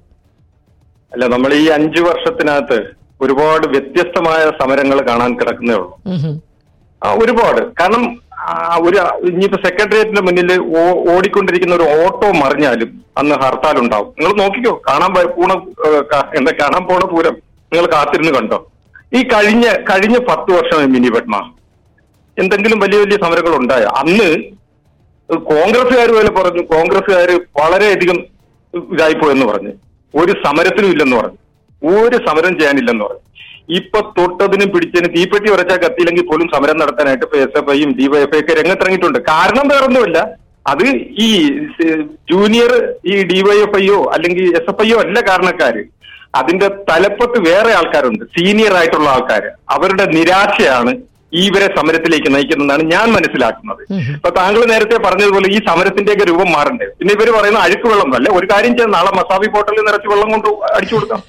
അല്ല നമ്മൾ ഈ അഞ്ചു വർഷത്തിനകത്ത് ഒരുപാട് വ്യത്യസ്തമായ സമരങ്ങൾ കാണാൻ കിടക്കുന്നേ ഉള്ളൂ ഉം ഹും. ആ, ഒരുപാട് കാരണം ആ, ഒരു ഇനിയിപ്പോ സെക്രട്ടേറിയറ്റിന്റെ മുന്നിൽ ഓ- ഓടിക്കൊണ്ടിരിക്കുന്ന ഒരു ഓട്ടോ മറിഞ്ഞാലും അന്ന് ഹർത്താൽ ഉണ്ടാവും നിങ്ങൾ നോക്കിക്കോ കാണാൻ പ- പൂണ ഏ, ക- എന്താ കാണാൻ പോണ പൂരം നിങ്ങൾ കാത്തിരുന്ന് കണ്ടോ ഈ കഴിഞ്ഞ കഴിഞ്ഞ പത്ത് വർഷം മിനി പത്മ എന്തെങ്കിലും വലിയ വലിയ സമരങ്ങൾ ഉണ്ടായോ അന്ന് കോൺഗ്രസ്സുകാർ പോലെ പറഞ്ഞു കോൺഗ്രസ്സുകാർ വളരെയധികം ഇതായിപ്പോയെന്ന് പറഞ്ഞു ഒരു സമരത്തിനും ഇല്ലെന്ന് പറഞ്ഞു ഒരു സമരം ചെയ്യാനില്ലെന്ന് പറഞ്ഞു ഇപ്പൊ തൊട്ടതിനും പിടിച്ചതിനും തീപ്പെട്ടി ഉറച്ചാൽ കത്തിയില്ലെങ്കിൽ പോലും സമരം നടത്താനായിട്ട് ഇപ്പൊ എസ് എഫ് ഐയും ഡിവൈഎഫ്ഐ ഒക്കെ രംഗത്തിറങ്ങിയിട്ടുണ്ട് കാരണം വേറൊന്നുമില്ല അത് ഈ സ് ജൂനിയർ ഈ ഡിവൈഎഫ്ഐയോ അല്ലെങ്കിൽ എസ് എഫ് ഐയോ അല്ല കാരണക്കാര് അതിന്റെ തലപ്പത്ത് വേറെ ആൾക്കാരുണ്ട് സീനിയർ ആയിട്ടുള്ള ആൾക്കാർ അവരുടെ നിരാശയാണ് ഇവരെ സമരത്തിലേക്ക് നയിക്കുന്നതെന്നാണ് ഞാൻ മനസ്സിലാക്കുന്നത് ഇപ്പൊ താങ്കൾ നേരത്തെ പറഞ്ഞതുപോലെ ഈ സമരത്തിന്റെയൊക്കെ രൂപം മാറണ്ടേ പിന്നെ ഇവര് പറയുന്ന അഴുക്ക് വെള്ളം അല്ലെ ഒരു കാര്യം ചെയ്യാം നാളെ മസാബി ബോട്ടലിൽ നിറച്ച് വെള്ളം കൊണ്ട് അടിച്ചു കൊടുക്കാം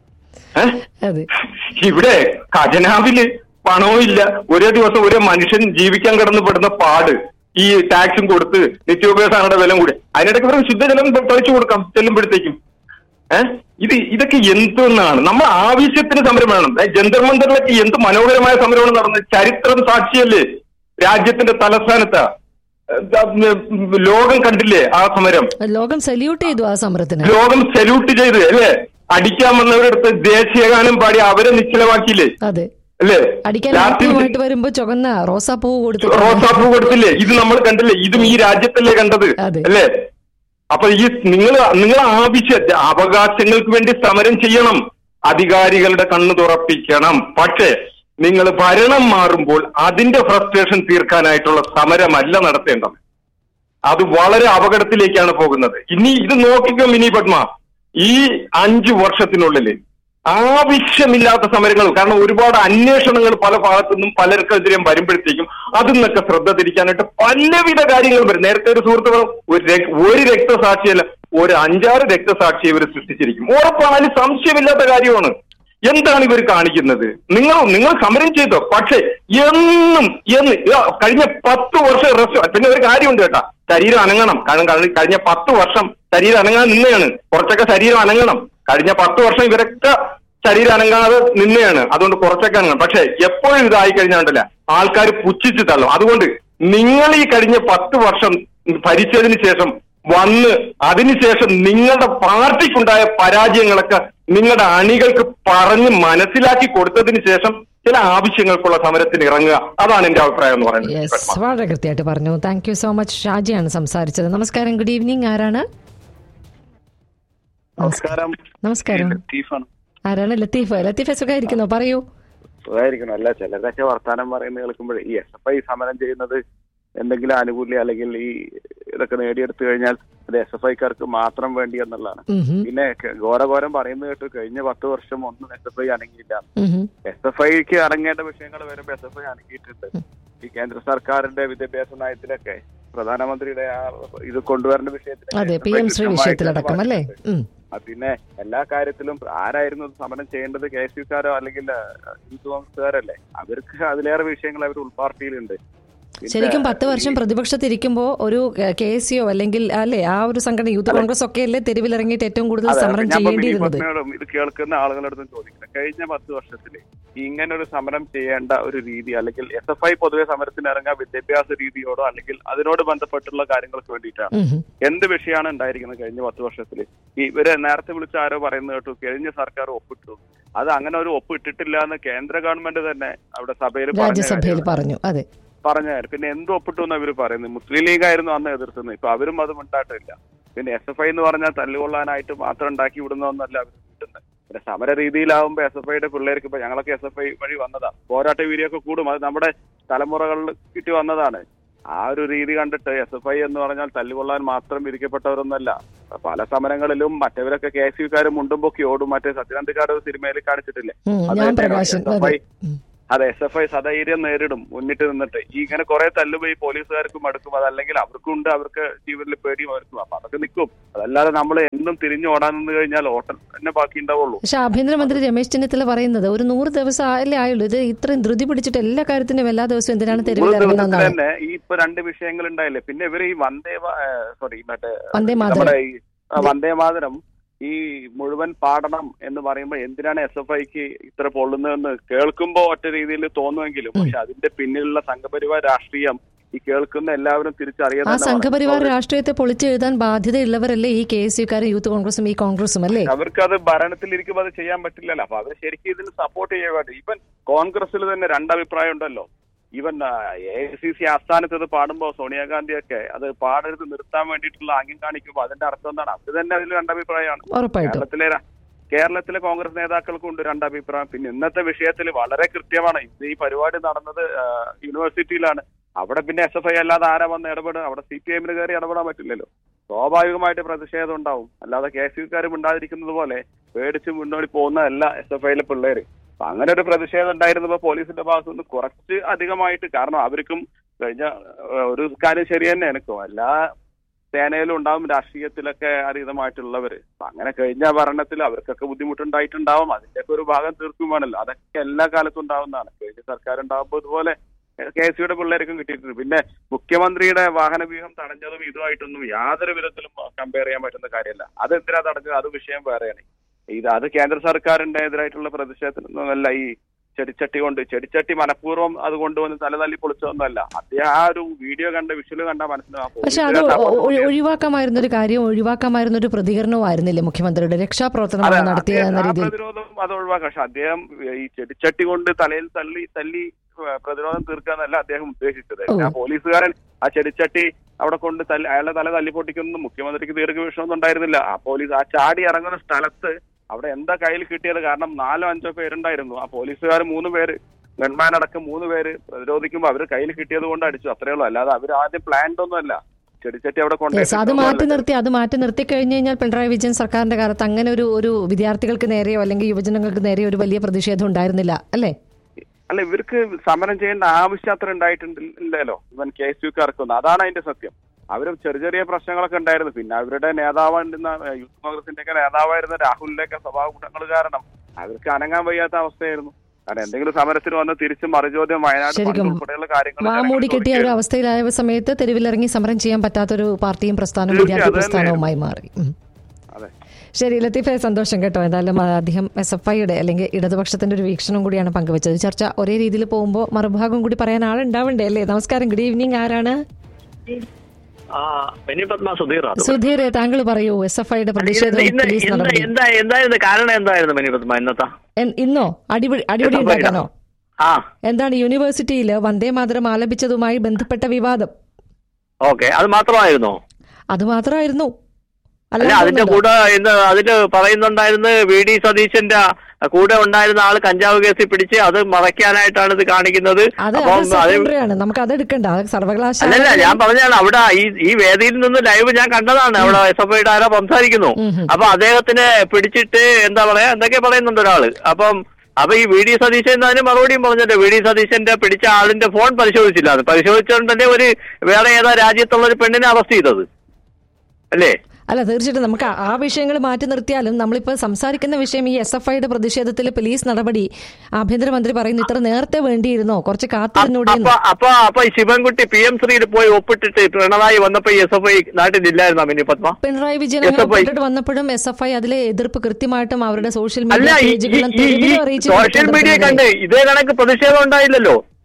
ഏഹ് അതെ ഇവിടെ ഖജനാവില് പണവും ഇല്ല ഒരേ ദിവസം ഒരേ മനുഷ്യൻ ജീവിക്കാൻ കിടന്ന് പെടുന്ന പാട് ഈ ടാക്സും കൊടുത്ത് നിത്യോപയോഗ വില കൂടി അതിനിടയ്ക്ക് ഇവർക്ക് ശുദ്ധജലം തളിച്ചു കൊടുക്കാം ചെല്ലുമ്പോഴത്തേക്കും ഏഹ് ഇത് ഇതൊക്കെ എന്തെന്നാണ് നമ്മൾ ആവശ്യത്തിന് സമരം വേണം ഏ, ജന്തർ മന്ദറിലൊക്കെ എന്ത് മനോഹരമായ സമരമാണ് നടന്നത് ചരിത്രം സാക്ഷിയല്ലേ രാജ്യത്തിന്റെ തലസ്ഥാനത്താ ഏ, ഉം, ലോകം കണ്ടില്ലേ ആ സമരം ലോകം സല്യൂട്ട് ചെയ്തു ആ സമരത്തിന് ലോകം സല്യൂട്ട് ചെയ്ത് അല്ലേ അടിക്കാൻ വന്നവരെടുത്ത് ദേശീയഗാനം പാടി അവരെ നിശ്ചലമാക്കിയില്ലേ അതെ അല്ലേ അടിക്കാൻ ലാസ്റ്റ് ആത്മീയമായിട്ട് വരുമ്പോ ചുവന്ന റോസാപ്പൂ കൊടുത്തു റോസാപ്പൂ കൊടുത്തില്ലേ ഇത് നമ്മൾ കണ്ടില്ലേ ഇതും ഈ രാജ്യത്തല്ലേ കണ്ടത് അതെ. അല്ലേ അപ്പൊ ഈ നിങ്ങൾ നിങ്ങൾ ആവശ്യ അവകാശങ്ങൾക്ക് വേണ്ടി സമരം ചെയ്യണം അധികാരികളുടെ കണ്ണു തുറപ്പിക്കണം പക്ഷേ നിങ്ങൾ ഭരണം മാറുമ്പോൾ അതിന്റെ ഫ്രസ്ട്രേഷൻ തീർക്കാനായിട്ടുള്ള സമരമല്ല നടത്തേണ്ടത് അത് വളരെ അപകടത്തിലേക്കാണ് പോകുന്നത് ഇനി ഇത് നോക്കിക്കോ മിനി പത്മ ഈ അഞ്ചു വർഷത്തിനുള്ളിൽ ആവശ്യമില്ലാത്ത സമരങ്ങൾ കാരണം ഒരുപാട് അന്വേഷണങ്ങൾ പല ഭാഗത്തുനിന്നും പലർക്കെതിരെ വരുമ്പോഴത്തേക്കും അതിൽ നിന്നൊക്കെ ശ്രദ്ധ തിരിക്കാനായിട്ട് പലവിധ കാര്യങ്ങൾ വരും നേരത്തെ ഒരു സുഹൃത്ത് പറഞ്ഞു ഒരു രക്- ഒരു രക്തസാക്ഷിയല്ല ഒരു അഞ്ചാറ് രക്തസാക്ഷി ഇവർ സൃഷ്ടിച്ചിരിക്കും ഉറപ്പാണ് അതിൽ സംശയമില്ലാത്ത കാര്യമാണ് എന്താണ് ഇവർ കാണിക്കുന്നത് നിങ്ങൾ നിങ്ങൾ സമരം ചെയ്തോ പക്ഷേ എന്നും എന്ന് ഇതാ, കഴിഞ്ഞ പത്ത് വർഷം റെസ്റ്റ് പിന്നെ ഒരു കാര്യമുണ്ട് കേട്ടാ ശരീരം അനങ്ങണം കാരണം കഴിഞ്ഞ- കഴിഞ്ഞ പത്ത് വർഷം ശരീരം അനങ്ങാൻ നിന്നെയാണ് കുറച്ചൊക്കെ ശരീരം അനങ്ങണം കഴിഞ്ഞ പത്ത് വർഷം ഇവരൊക്കെ ശരീരം അനങ്ങാതെ നിന്നെയാണ് അതുകൊണ്ട് കുറച്ചൊക്കെ അനങ്ങണം പക്ഷെ എപ്പോഴും ഇതായി കഴിഞ്ഞാണ്ടല്ല ആൾക്കാർ പുച്ഛിച്ച് തള്ളും അതുകൊണ്ട് നിങ്ങൾ ഈ കഴിഞ്ഞ പത്ത് വർഷം ഭരിച്ചതിന് ശേഷം വന്ന് അതിനുശേഷം നിങ്ങളുടെ പാർട്ടിക്കുണ്ടായ പരാജയങ്ങളൊക്കെ നിങ്ങളുടെ അണികൾക്ക് പറഞ്ഞ് മനസ്സിലാക്കി കൊടുത്തതിന് ശേഷം ചില ആവശ്യങ്ങൾക്കുള്ള സമരത്തിന് ഇറങ്ങുക അതാണ് എന്റെ അഭിപ്രായം എന്ന് പറയുന്നത് യെസ് വളരെ കൃത്യമായിട്ട് പറഞ്ഞു താങ്ക് യു സോ മച്ച് ഷാജിയാണ് സംസാരിച്ചത് നമസ്കാരം ഗുഡ് ഈവനിങ് ആരാണ് നമസ്കാരം നമസ്കാരം ലത്തീഫാണ് ആരാണ് ലത്തീഫ് ലത്തീഫ് സുഖമായിരിക്കുന്നോ പറയൂ സുഖമായിരിക്കണം അല്ല ചിലരൊക്കെ വർത്താനം പറയുന്നത് കേൾക്കുമ്പോഴേ ഈ എസ് എഫ് ഐ സമരം ചെയ്യുന്നത് എന്തെങ്കിലും ആനുകൂല്യം അല്ലെങ്കിൽ ഈ ഇതൊക്കെ നേടിയെടുത്തു കഴിഞ്ഞാൽ അത് എസ് എഫ് ഐക്കാർക്ക് മാത്രം വേണ്ടി എന്നുള്ളതാണ് ഉം ഹും, പിന്നെ ക- ഘോരഘോരം പറയുന്നത് കേട്ടു കഴിഞ്ഞ പത്ത് വർഷം ഒന്നും എസ് എഫ് ഐ അനങ്ങിയില്ല ഉം ഹും. എസ് എഫ് ഐക്ക് അടങ്ങേണ്ട വിഷയങ്ങൾ വരുമ്പോൾ എസ് എഫ് ഐ അനങ്ങിയിട്ടുണ്ട് ഈ കേന്ദ്ര സർക്കാരിന്റെ വിദ്യാഭ്യാസ നയത്തിലൊക്കെ പ്രധാനമന്ത്രിയുടെ ആ ഇത് കൊണ്ടുവരേണ്ട വിഷയത്തിൽ അതെ പി എം ശ്രീ വിഷയത്തിലടക്കം അല്ലേ ഉം. ആ, പിന്നെ എല്ലാ കാര്യത്തിലും ആരായിരുന്നു ഇത് സമരം ചെയ്യേണ്ടത് കെ എസ് യുക്കാരോ അല്ലെങ്കിൽ യൂത്ത് കോൺഗ്രസ്സുകാരല്ലേ അവർക്ക് അതിലേറെ വിഷയങ്ങൾ അവർ ഉൾപാർട്ടിയിലുണ്ട് പിന്നെ ശരിക്കും പത്ത് വർഷം പ്രതിപക്ഷത്തിരിക്കുമ്പോ ഒരു കെ എസ് സിയോ അല്ലെങ്കിൽ അല്ലെ ആ ഒരു സംഘടന യൂത്ത് കോൺഗ്രസ് ഒക്കെ അല്ലേ തെരുവിലിറങ്ങിയിട്ട് ഏറ്റവും കൂടുതൽ അതെ, സമരം ഞാൻ ഇപ്പൊ മിനി ചെയ്യേണ്ടിയിരുന്നത് പത്മയോടും ഇത് കേൾക്കുന്ന ആളുകളടുത്തും ചോദിക്കുന്നത് കഴിഞ്ഞ പത്ത് വർഷത്തിൽ ഇങ്ങനെ ഒരു സമരം ചെയ്യേണ്ട ഒരു രീതി അല്ലെങ്കിൽ എസ് എഫ് ഐ പൊതുവെ സമരത്തിന് ഇറങ്ങാൻ വിദ്യാഭ്യാസ രീതിയോടോ അല്ലെങ്കിൽ അതിനോട് ബന്ധപ്പെട്ടുള്ള കാര്യങ്ങൾക്ക് വേണ്ടിയിട്ടാണ് ഉം ഹും. എന്ത് വിഷയമാണ് ഉണ്ടായിരിക്കുന്നത് കഴിഞ്ഞ പത്ത് വർഷത്തിൽ ഈ ഇവര് നേരത്തെ വിളിച്ച ആരോ പറയുന്നത് കേട്ടു കഴിഞ്ഞ സർക്കാർ ഒപ്പിട്ടു അത് അങ്ങനെ ഒരു ഒപ്പ് ഇട്ടിട്ടില്ല എന്ന് കേന്ദ്ര ഗവൺമെന്റ് തന്നെ അവിടെ സഭയിൽ പറഞ്ഞ രാജ്യസഭയിൽ കാര്യമാണ്. പറഞ്ഞു അതെ പറഞ്ഞ കാര്യം പിന്നെ എന്ത് ഒപ്പിട്ടു എന്ന് അവര് പറയുന്നത് മുസ്ലിം ലീഗ് ആയിരുന്നു അന്ന് എതിർക്കുന്നത് ഇപ്പൊ അവരും അത് ഉണ്ടായിട്ടില്ല പിന്നെ എസ് എഫ് ഐ എന്ന് പറഞ്ഞാൽ തല്ലുകൊള്ളാനായിട്ട് മാത്രം ഉണ്ടാക്കി വിടുന്നതൊന്നല്ല അവർ കിട്ടുന്നത് പിന്നെ സമര രീതിയിലാവുമ്പോ എസ് എഫ് ഐയുടെ പിള്ളേർക്ക് ഇപ്പൊ ഞങ്ങളൊക്കെ എസ് എഫ് ഐ വഴി വന്നതാ പോരാട്ട വീര്യമൊക്കെ കൂടും അത് നമ്മുടെ തലമുറകളിൽ കിട്ടി വന്നതാണ് ആ ഒരു രീതി കണ്ടിട്ട് എസ് എഫ് ഐ എന്ന് പറഞ്ഞാൽ തല്ലുകൊള്ളാൻ മാത്രം വിധിക്കപ്പെട്ടവരൊന്നല്ല പല സമരങ്ങളിലും മറ്റവരൊക്കെ കെ എസ് യുക്കാരും മുണ്ടും പൊക്കി ഓടും മറ്റേ സത്യനന്ദിക്കാട് സിനിമയിൽ കാണിച്ചിട്ടിട്ടില്ല ഉം, അത് ഞാൻ തന്നെയാണ് പ്രകാശൻ എസ് എഫ് ഐ അതെ ഉം. അതെ എസ് എഫ് ഐ സധൈര്യം നേരിടും മുന്നിട്ട് നിന്നിട്ട് ഈ ഇങ്ങനെ കുറെ തല്ലുപോയി പോലീസുകാർക്കും മടുക്കും അതല്ലെങ്കിൽ അവർക്കും ഉണ്ട് അവർക്ക് ജീവനിൽ പേടിയും അവർക്കും അപ്പൊ അതൊക്കെ നിൽക്കും അതല്ലാതെ നമ്മൾ എന്നും തിരിഞ്ഞു ഓടാൻ നിന്ന് കഴിഞ്ഞാൽ ഓട്ടം തന്നെ ബാക്കി ഉണ്ടാവുള്ളൂ പക്ഷെ ആഭ്യന്തരമന്ത്രി രമേശ് ചെന്നിത്തല പറയുന്നത് ഒരു നൂറ് ദിവസം അല്ലേ ആയുള്ളൂ ഇത് ഇത്രയും ധൃതി പിടിച്ചിട്ട് എല്ലാ കാര്യത്തിനും എല്ലാ ദിവസവും എന്തിനാണ് തെരുവിൽ ഒരു ദിവസത്തിൽ ഇറങ്ങുന്നതെന്നാണ് തന്നെ ഈ ഇപ്പൊ രണ്ട് വിഷയങ്ങൾ ഉണ്ടായില്ലേ പിന്നെ ഇവർ ഈ വന്ദേ സോറി മറ്റേ വന്ദേ മാതരം നമ്മുടെ ഈ ആ, വന്ദേ മാതരം ഈ മുഴുവൻ പാടണം എന്ന് പറയുമ്പോൾ എന്തിനാണ് എസ് എഫ് ഐക്ക് ഇത്ര പൊള്ളുന്നതെന്ന് കേൾക്കുമ്പോ ഒറ്റ രീതിയിൽ തോന്നുമെങ്കിലും പക്ഷെ അതിന്റെ പിന്നിലുള്ള സംഘപരിവാർ രാഷ്ട്രീയം ഈ കേൾക്കുന്ന എല്ലാവരും ആ തിരിച്ചറിയുന്ന സംഘപരിവാർ രാഷ്ട്രീയത്തെ പൊളിച്ചെഴുതാൻ ബാധ്യതയുള്ളവരല്ലേ ഈ കെ എസ് യുക്കാരും യൂത്ത് കോൺഗ്രസും ഈ കോൺഗ്രസും അല്ലേ അവർക്ക് അത് ഭരണത്തിലിരിക്കുമ്പോൾ അത് ചെയ്യാൻ പറ്റില്ലല്ലോ അപ്പൊ അവർ ശരിക്കും ഇതിന് സപ്പോർട്ട് ചെയ്യാൻ വേണ്ടി ഇവൻ കോൺഗ്രസിൽ തന്നെ രണ്ടഭിപ്രായം ഉണ്ടല്ലോ ഈവൻ എ സി സി ആസ്ഥാനത്ത് ഇത് പാടുമ്പോൾ സോണിയാഗാന്ധിയൊക്കെ അത് പാടരുത് നിർത്താൻ വേണ്ടിയിട്ടുള്ള ആംഗ്യം കാണിക്കുമ്പോൾ അതിന്റെ അർത്ഥം എന്താണ് അവർ തന്നെ അതിൽ രണ്ടഭിപ്രായമാണ് ഉറപ്പായിട്ടും കേരളത്തിലെ ര- കേരളത്തിലെ കോൺഗ്രസ് നേതാക്കൾക്കും ഉണ്ട് രണ്ടഭിപ്രായം പിന്നെ ഇന്നത്തെ വിഷയത്തിൽ വളരെ കൃത്യമാണ് ഇത് ഈ പരിപാടി നടന്നത് ആ, യൂണിവേഴ്സിറ്റിയിലാണ് അവിടെ പിന്നെ എസ് എഫ് ഐ അല്ലാതെ ആരാ വന്ന് ഇടപെടുക അവിടെ സി പി എമ്മിന് കയറി ഇടപെടാൻ പറ്റില്ലല്ലോ സ്വാഭാവികമായിട്ട് പ്രതിഷേധം ഉണ്ടാവും അല്ലാതെ കെ എസ് യുക്കാരും ഉണ്ടാതിരിക്കുന്നത് പോലെ പേടിച്ച് മുന്നോട്ട് പോകുന്നതല്ല എസ് എഫ് ഐയിലെ പിള്ളേര് അപ്പൊ അങ്ങനെ ഒരു പ്രതിഷേധം ഉണ്ടായിരുന്നപ്പോ പോലീസിന്റെ ഭാഗത്തു നിന്ന് കുറച്ച് അധികമായിട്ട് കാരണം അവർക്കും കഴിഞ്ഞ ആ, ഒരു കാര്യം ശരി തന്നെ എനിക്കും എല്ലാ സേനയിലും ഉണ്ടാവും രാഷ്ട്രീയത്തിലൊക്കെ അതീതമായിട്ടുള്ളവര് അപ്പൊ അങ്ങനെ കഴിഞ്ഞ ഭരണത്തിൽ അവർക്കൊക്കെ ബുദ്ധിമുട്ടുണ്ടായിട്ടുണ്ടാവും അതിന്റെയൊക്കെ ഒരു ഭാഗം തീർക്കും വേണമല്ലോ അതൊക്കെ എല്ലാ കാലത്തും ഉണ്ടാവുന്നതാണ് കഴിഞ്ഞ സർക്കാർ ഉണ്ടാവുമ്പോൾ ഇതുപോലെ കെ എസ് യുടെ പിള്ളേർക്കും കിട്ടിയിട്ടുണ്ട് പിന്നെ മുഖ്യമന്ത്രിയുടെ വാഹന വ്യൂഹം തടഞ്ഞതും ഇതുമായിട്ടൊന്നും യാതൊരു വിധത്തിലും കമ്പയർ ചെയ്യാൻ പറ്റുന്ന കാര്യമല്ല അതെന്തിനാ തടഞ്ഞത് അത് വിഷയം വേറെയാണ് ഇത് അത് കേന്ദ്ര സർക്കാരിന്റെ എതിരായിട്ടുള്ള പ്രതിഷേധത്തിനൊന്നുമല്ല ഈ ചെടിച്ചട്ടി കൊണ്ട് ചെടിച്ചട്ടി മനഃപൂർവ്വം അത് കൊണ്ടുവന്ന് തലതല്ലി പൊളിച്ചതൊന്നുമല്ല അദ്ദേഹം ആ ഒരു വീഡിയോ കണ്ട് വിഷ്വല് കണ്ടാൽ മനസ്സിലാവും പക്ഷെ അത് ഒ- ഒ- ഒഴിവാക്കാമായിരുന്ന ഒരു കാര്യം ഒഴിവാക്കാമായിരുന്ന ഒരു പ്രതികരണവും ആയിരുന്നില്ലേ മുഖ്യമന്ത്രിയുടെ രക്ഷാപ്രവർത്തനമാണ് അതെ, നടത്തിയത് അദ്ദേഹം എന്ന ആ രീതിയിൽ പ്രതിരോധം അത് ഒഴിവാക്കാം പക്ഷെ അദ്ദേഹം ഈ ചെടിച്ചട്ടി കൊണ്ട് തലയിൽ തള്ളി തല്ലി ഏഹ്, പ്രതിരോധം തീർക്കാന്നല്ല അദ്ദേഹം ഉദ്ദേശിച്ചത് ഓ. ആ പോലീസുകാരൻ ആ ചെടിച്ചട്ടി അവിടെ കൊണ്ട് തല്ലി അയാളുടെ തല തല്ലി പൊട്ടിക്കുന്നു മുഖ്യമന്ത്രിക്ക് ദീർഘവീക്ഷണമൊന്നും ഉണ്ടായിരുന്നില്ല ആ പോലീസ് ആ ചാടി ഇറങ്ങുന്ന സ്ഥലത്ത് അവിടെ എന്താ കയ്യിൽ കിട്ടിയത് കാരണം നാലോ അഞ്ചോ പേരുണ്ടായിരുന്നു ആ പോലീസുകാർ മൂന്ന് പേര് ഗൺമാൻ അടക്കം മൂന്ന് പേര് പ്രതിരോധിക്കുമ്പോൾ അവർ കയ്യിൽ കിട്ടിയത് കൊണ്ട് അടിച്ചു അത്രേ ഉള്ളൂ അല്ലാതെ അവർ ആദ്യം പ്ലാൻഡ് ഒന്നുമല്ല ചെടിച്ചട്ടി അവിടെ Yes, അത് മാറ്റി കൊണ്ടുപോയി നിർത്തി അത് മാറ്റി നിർത്തി കഴിഞ്ഞു കഴിഞ്ഞാൽ പിണറായി വിജയൻ സർക്കാരിന്റെ കാലത്ത് അങ്ങനെ ഒരു ഒരു വിദ്യാർത്ഥികൾക്ക് നേരെയോ അല്ലെങ്കിൽ യുവജനങ്ങൾക്ക് നേരെയോ ഒരു വലിയ പ്രതിഷേധം ഉണ്ടായിരുന്നില്ല അല്ലേ അല്ല ഇവർക്ക് സമരം ചെയ്യേണ്ട ആവശ്യം അത്ര ഉണ്ടായിട്ടില്ലല്ലോ ഇവൻ കെ എസ് യുക്കാർക്കൊന്നും അതാണ് അതിന്റെ സത്യം അവര് ചെറിയ ചെറിയ പ്രശ്നങ്ങളൊക്കെ ഉണ്ടായിരുന്നു പിന്നെ അവരുടെ നേതാവായിരുന്ന യൂത്ത് കോൺഗ്രസിന്റെ ഒക്കെ നേതാവായിരുന്ന രാഹുലിന്റെ ഒക്കെ സ്വഭാവ ഗുണങ്ങൾ കാരണം അവർക്ക് അനങ്ങാൻ വയ്യാത്ത അവസ്ഥയായിരുന്നു കാരണം എന്തെങ്കിലും സമരത്തിന് വന്ന് തിരിച്ച് മറുചോദ്യം വയനാട് ശരിക്കും ഫണ്ട് ഉൾപ്പെടെയുള്ള കാര്യങ്ങൾ വാ മൂടി കെട്ടിയ ഒരു അവസ്ഥയിലായ സമയത്ത് തെരുവിലിറങ്ങി സമരം ചെയ്യാൻ പറ്റാത്തൊരു പാർട്ടിയും പ്രസ്ഥാനവും തീർച്ചയായും, വിദ്യാർത്ഥി അത് പ്രസ്ഥാനവുമായി മാറി ഉം. അതെ ശരി ലത്തീഫെ സന്തോഷം കേട്ടോ എന്തായാലും ആ, അദ്ദേഹം എസ് എഫ് ഐയുടെ അല്ലെങ്കിൽ ഇടതുപക്ഷത്തിന്റെ ഒരു വീക്ഷണം കൂടിയാണ് പങ്കുവച്ചത് ചർച്ച ഒരേ രീതിയിൽ പോകുമ്പോൾ മറുഭാഗം കൂടി പറയാൻ ആളുണ്ടാവണ്ടേ അല്ലേ നമസ്കാരം ഗുഡ് ഈവനിങ് ആരാണ് ആ ബെന്നി പത്മ സുധീർ സുധീർ താങ്കൾ പറയൂ എസ് എഫ് ഐയുടെ പ്രതിഷേധം പോലീസ് നടപടി എന്താ എന്തായിരുന്നു കാരണം എന്തായിരുന്നു ബെന്നി പത്മ ഇന്നത്തെ എൻ- ഇന്നോ അടിപിടി അടിപിടി SFI യുടെ. ഉണ്ടാക്കാനോ ആ എന്താണ് യൂണിവേഴ്സിറ്റിയിൽ വന്ദേ മാതരം ആലപിച്ചതുമായി ബന്ധപ്പെട്ട വിവാദം ഓക്കെ അത് മാത്രമായിരുന്നോ അത് മാത്രമായിരുന്നു അല്ല അതിന്റെ കൂടെ ഇന്ന് അതില് പറയുന്നുണ്ടായിരുന്നു വി ഡി സതീശന്റെ കൂടെ ഉണ്ടായിരുന്ന ആള് കഞ്ചാവ് കേസിൽ പിടിച്ച് അത് മറയ്ക്കാനായിട്ടാണ് ഇത് കാണിക്കുന്നത് അത് അപ്പം അത് സെക്കൻഡറി ആണ് നമുക്ക് അത് എടുക്കണ്ട അത് സർവകലാശാല അല്ലല്ല ഞാൻ പറഞ്ഞാണ് അവിടെ ഈ ഈ വേദിയിൽ നിന്ന് ലൈവ് ഞാൻ കണ്ടതാണ് അവിടെ എസ് എഫ് ഐയുടെ ആരോ സംസാരിക്കുന്നു ഉം ഉം. അപ്പൊ അദ്ദേഹത്തിനെ പിടിച്ചിട്ട് എന്താ പറയാ എന്തൊക്കെ പറയുന്നുണ്ട് ഒരാള് അപ്പം അപ്പൊ ഈ വി ഡി സതീശൻ അതിന് മറുപടിയും പറഞ്ഞിട്ട് വി ഡി സതീശന്റെ പിടിച്ച ആളിന്റെ ഫോൺ പരിശോധിച്ചില്ല അത് പരിശോധിച്ചുകൊണ്ട് തന്നെ ഒരു വേറെ ഏതാ രാജ്യത്തുള്ള ഒരു പെണ്ണിനെ അറസ്റ്റ് ചെയ്തത് അല്ലേ അല്ല തീർച്ചയായിട്ടും നമുക്ക് ആ- ആ വിഷയങ്ങൾ മാറ്റി നിർത്തിയാലും നമ്മളിപ്പോൾ സംസാരിക്കുന്ന വിഷയം ഈ എസ് എഫ് ഐയുടെ പ്രതിഷേധത്തിൽ പോലീസ് നടപടി ആഭ്യന്തരമന്ത്രി പറയുന്നു ഇത്ര നേരത്തെ വേണ്ടിയിരുന്നോ കുറച്ച് കാത്തിരുന്നൂടെ അപ്പൊ അപ്പൊ അപ്പൊ ഈ ശിവൻകുട്ടി പി എം ശ്രീയിൽ പോയി ഒപ്പിട്ടിട്ട് പിണറായി വന്നപ്പോ ഈ എസ് എഫ് ഐ നാട്ടിലില്ലായിരുന്നോ മിനി പത്മ പിണറായി വിജയൻ SFI. അങ്ങനെ ഒപ്പിട്ടിട്ട് വന്നപ്പോഴും എസ് എഫ് ഐ അതിലെ എതിർപ്പ് കൃത്യമായിട്ടും അവരുടെ സോഷ്യൽ അല്ല മീഡിയ ഈ- പേജുകളും ഈ- ഈ- തെരുവിലും ഈ അറിയിച്ചു സോഷ്യൽ മീഡിയ കണ്ട് ഇതേ കണക്ക് പ്രതിഷേധം ഉണ്ടായില്ലല്ലോ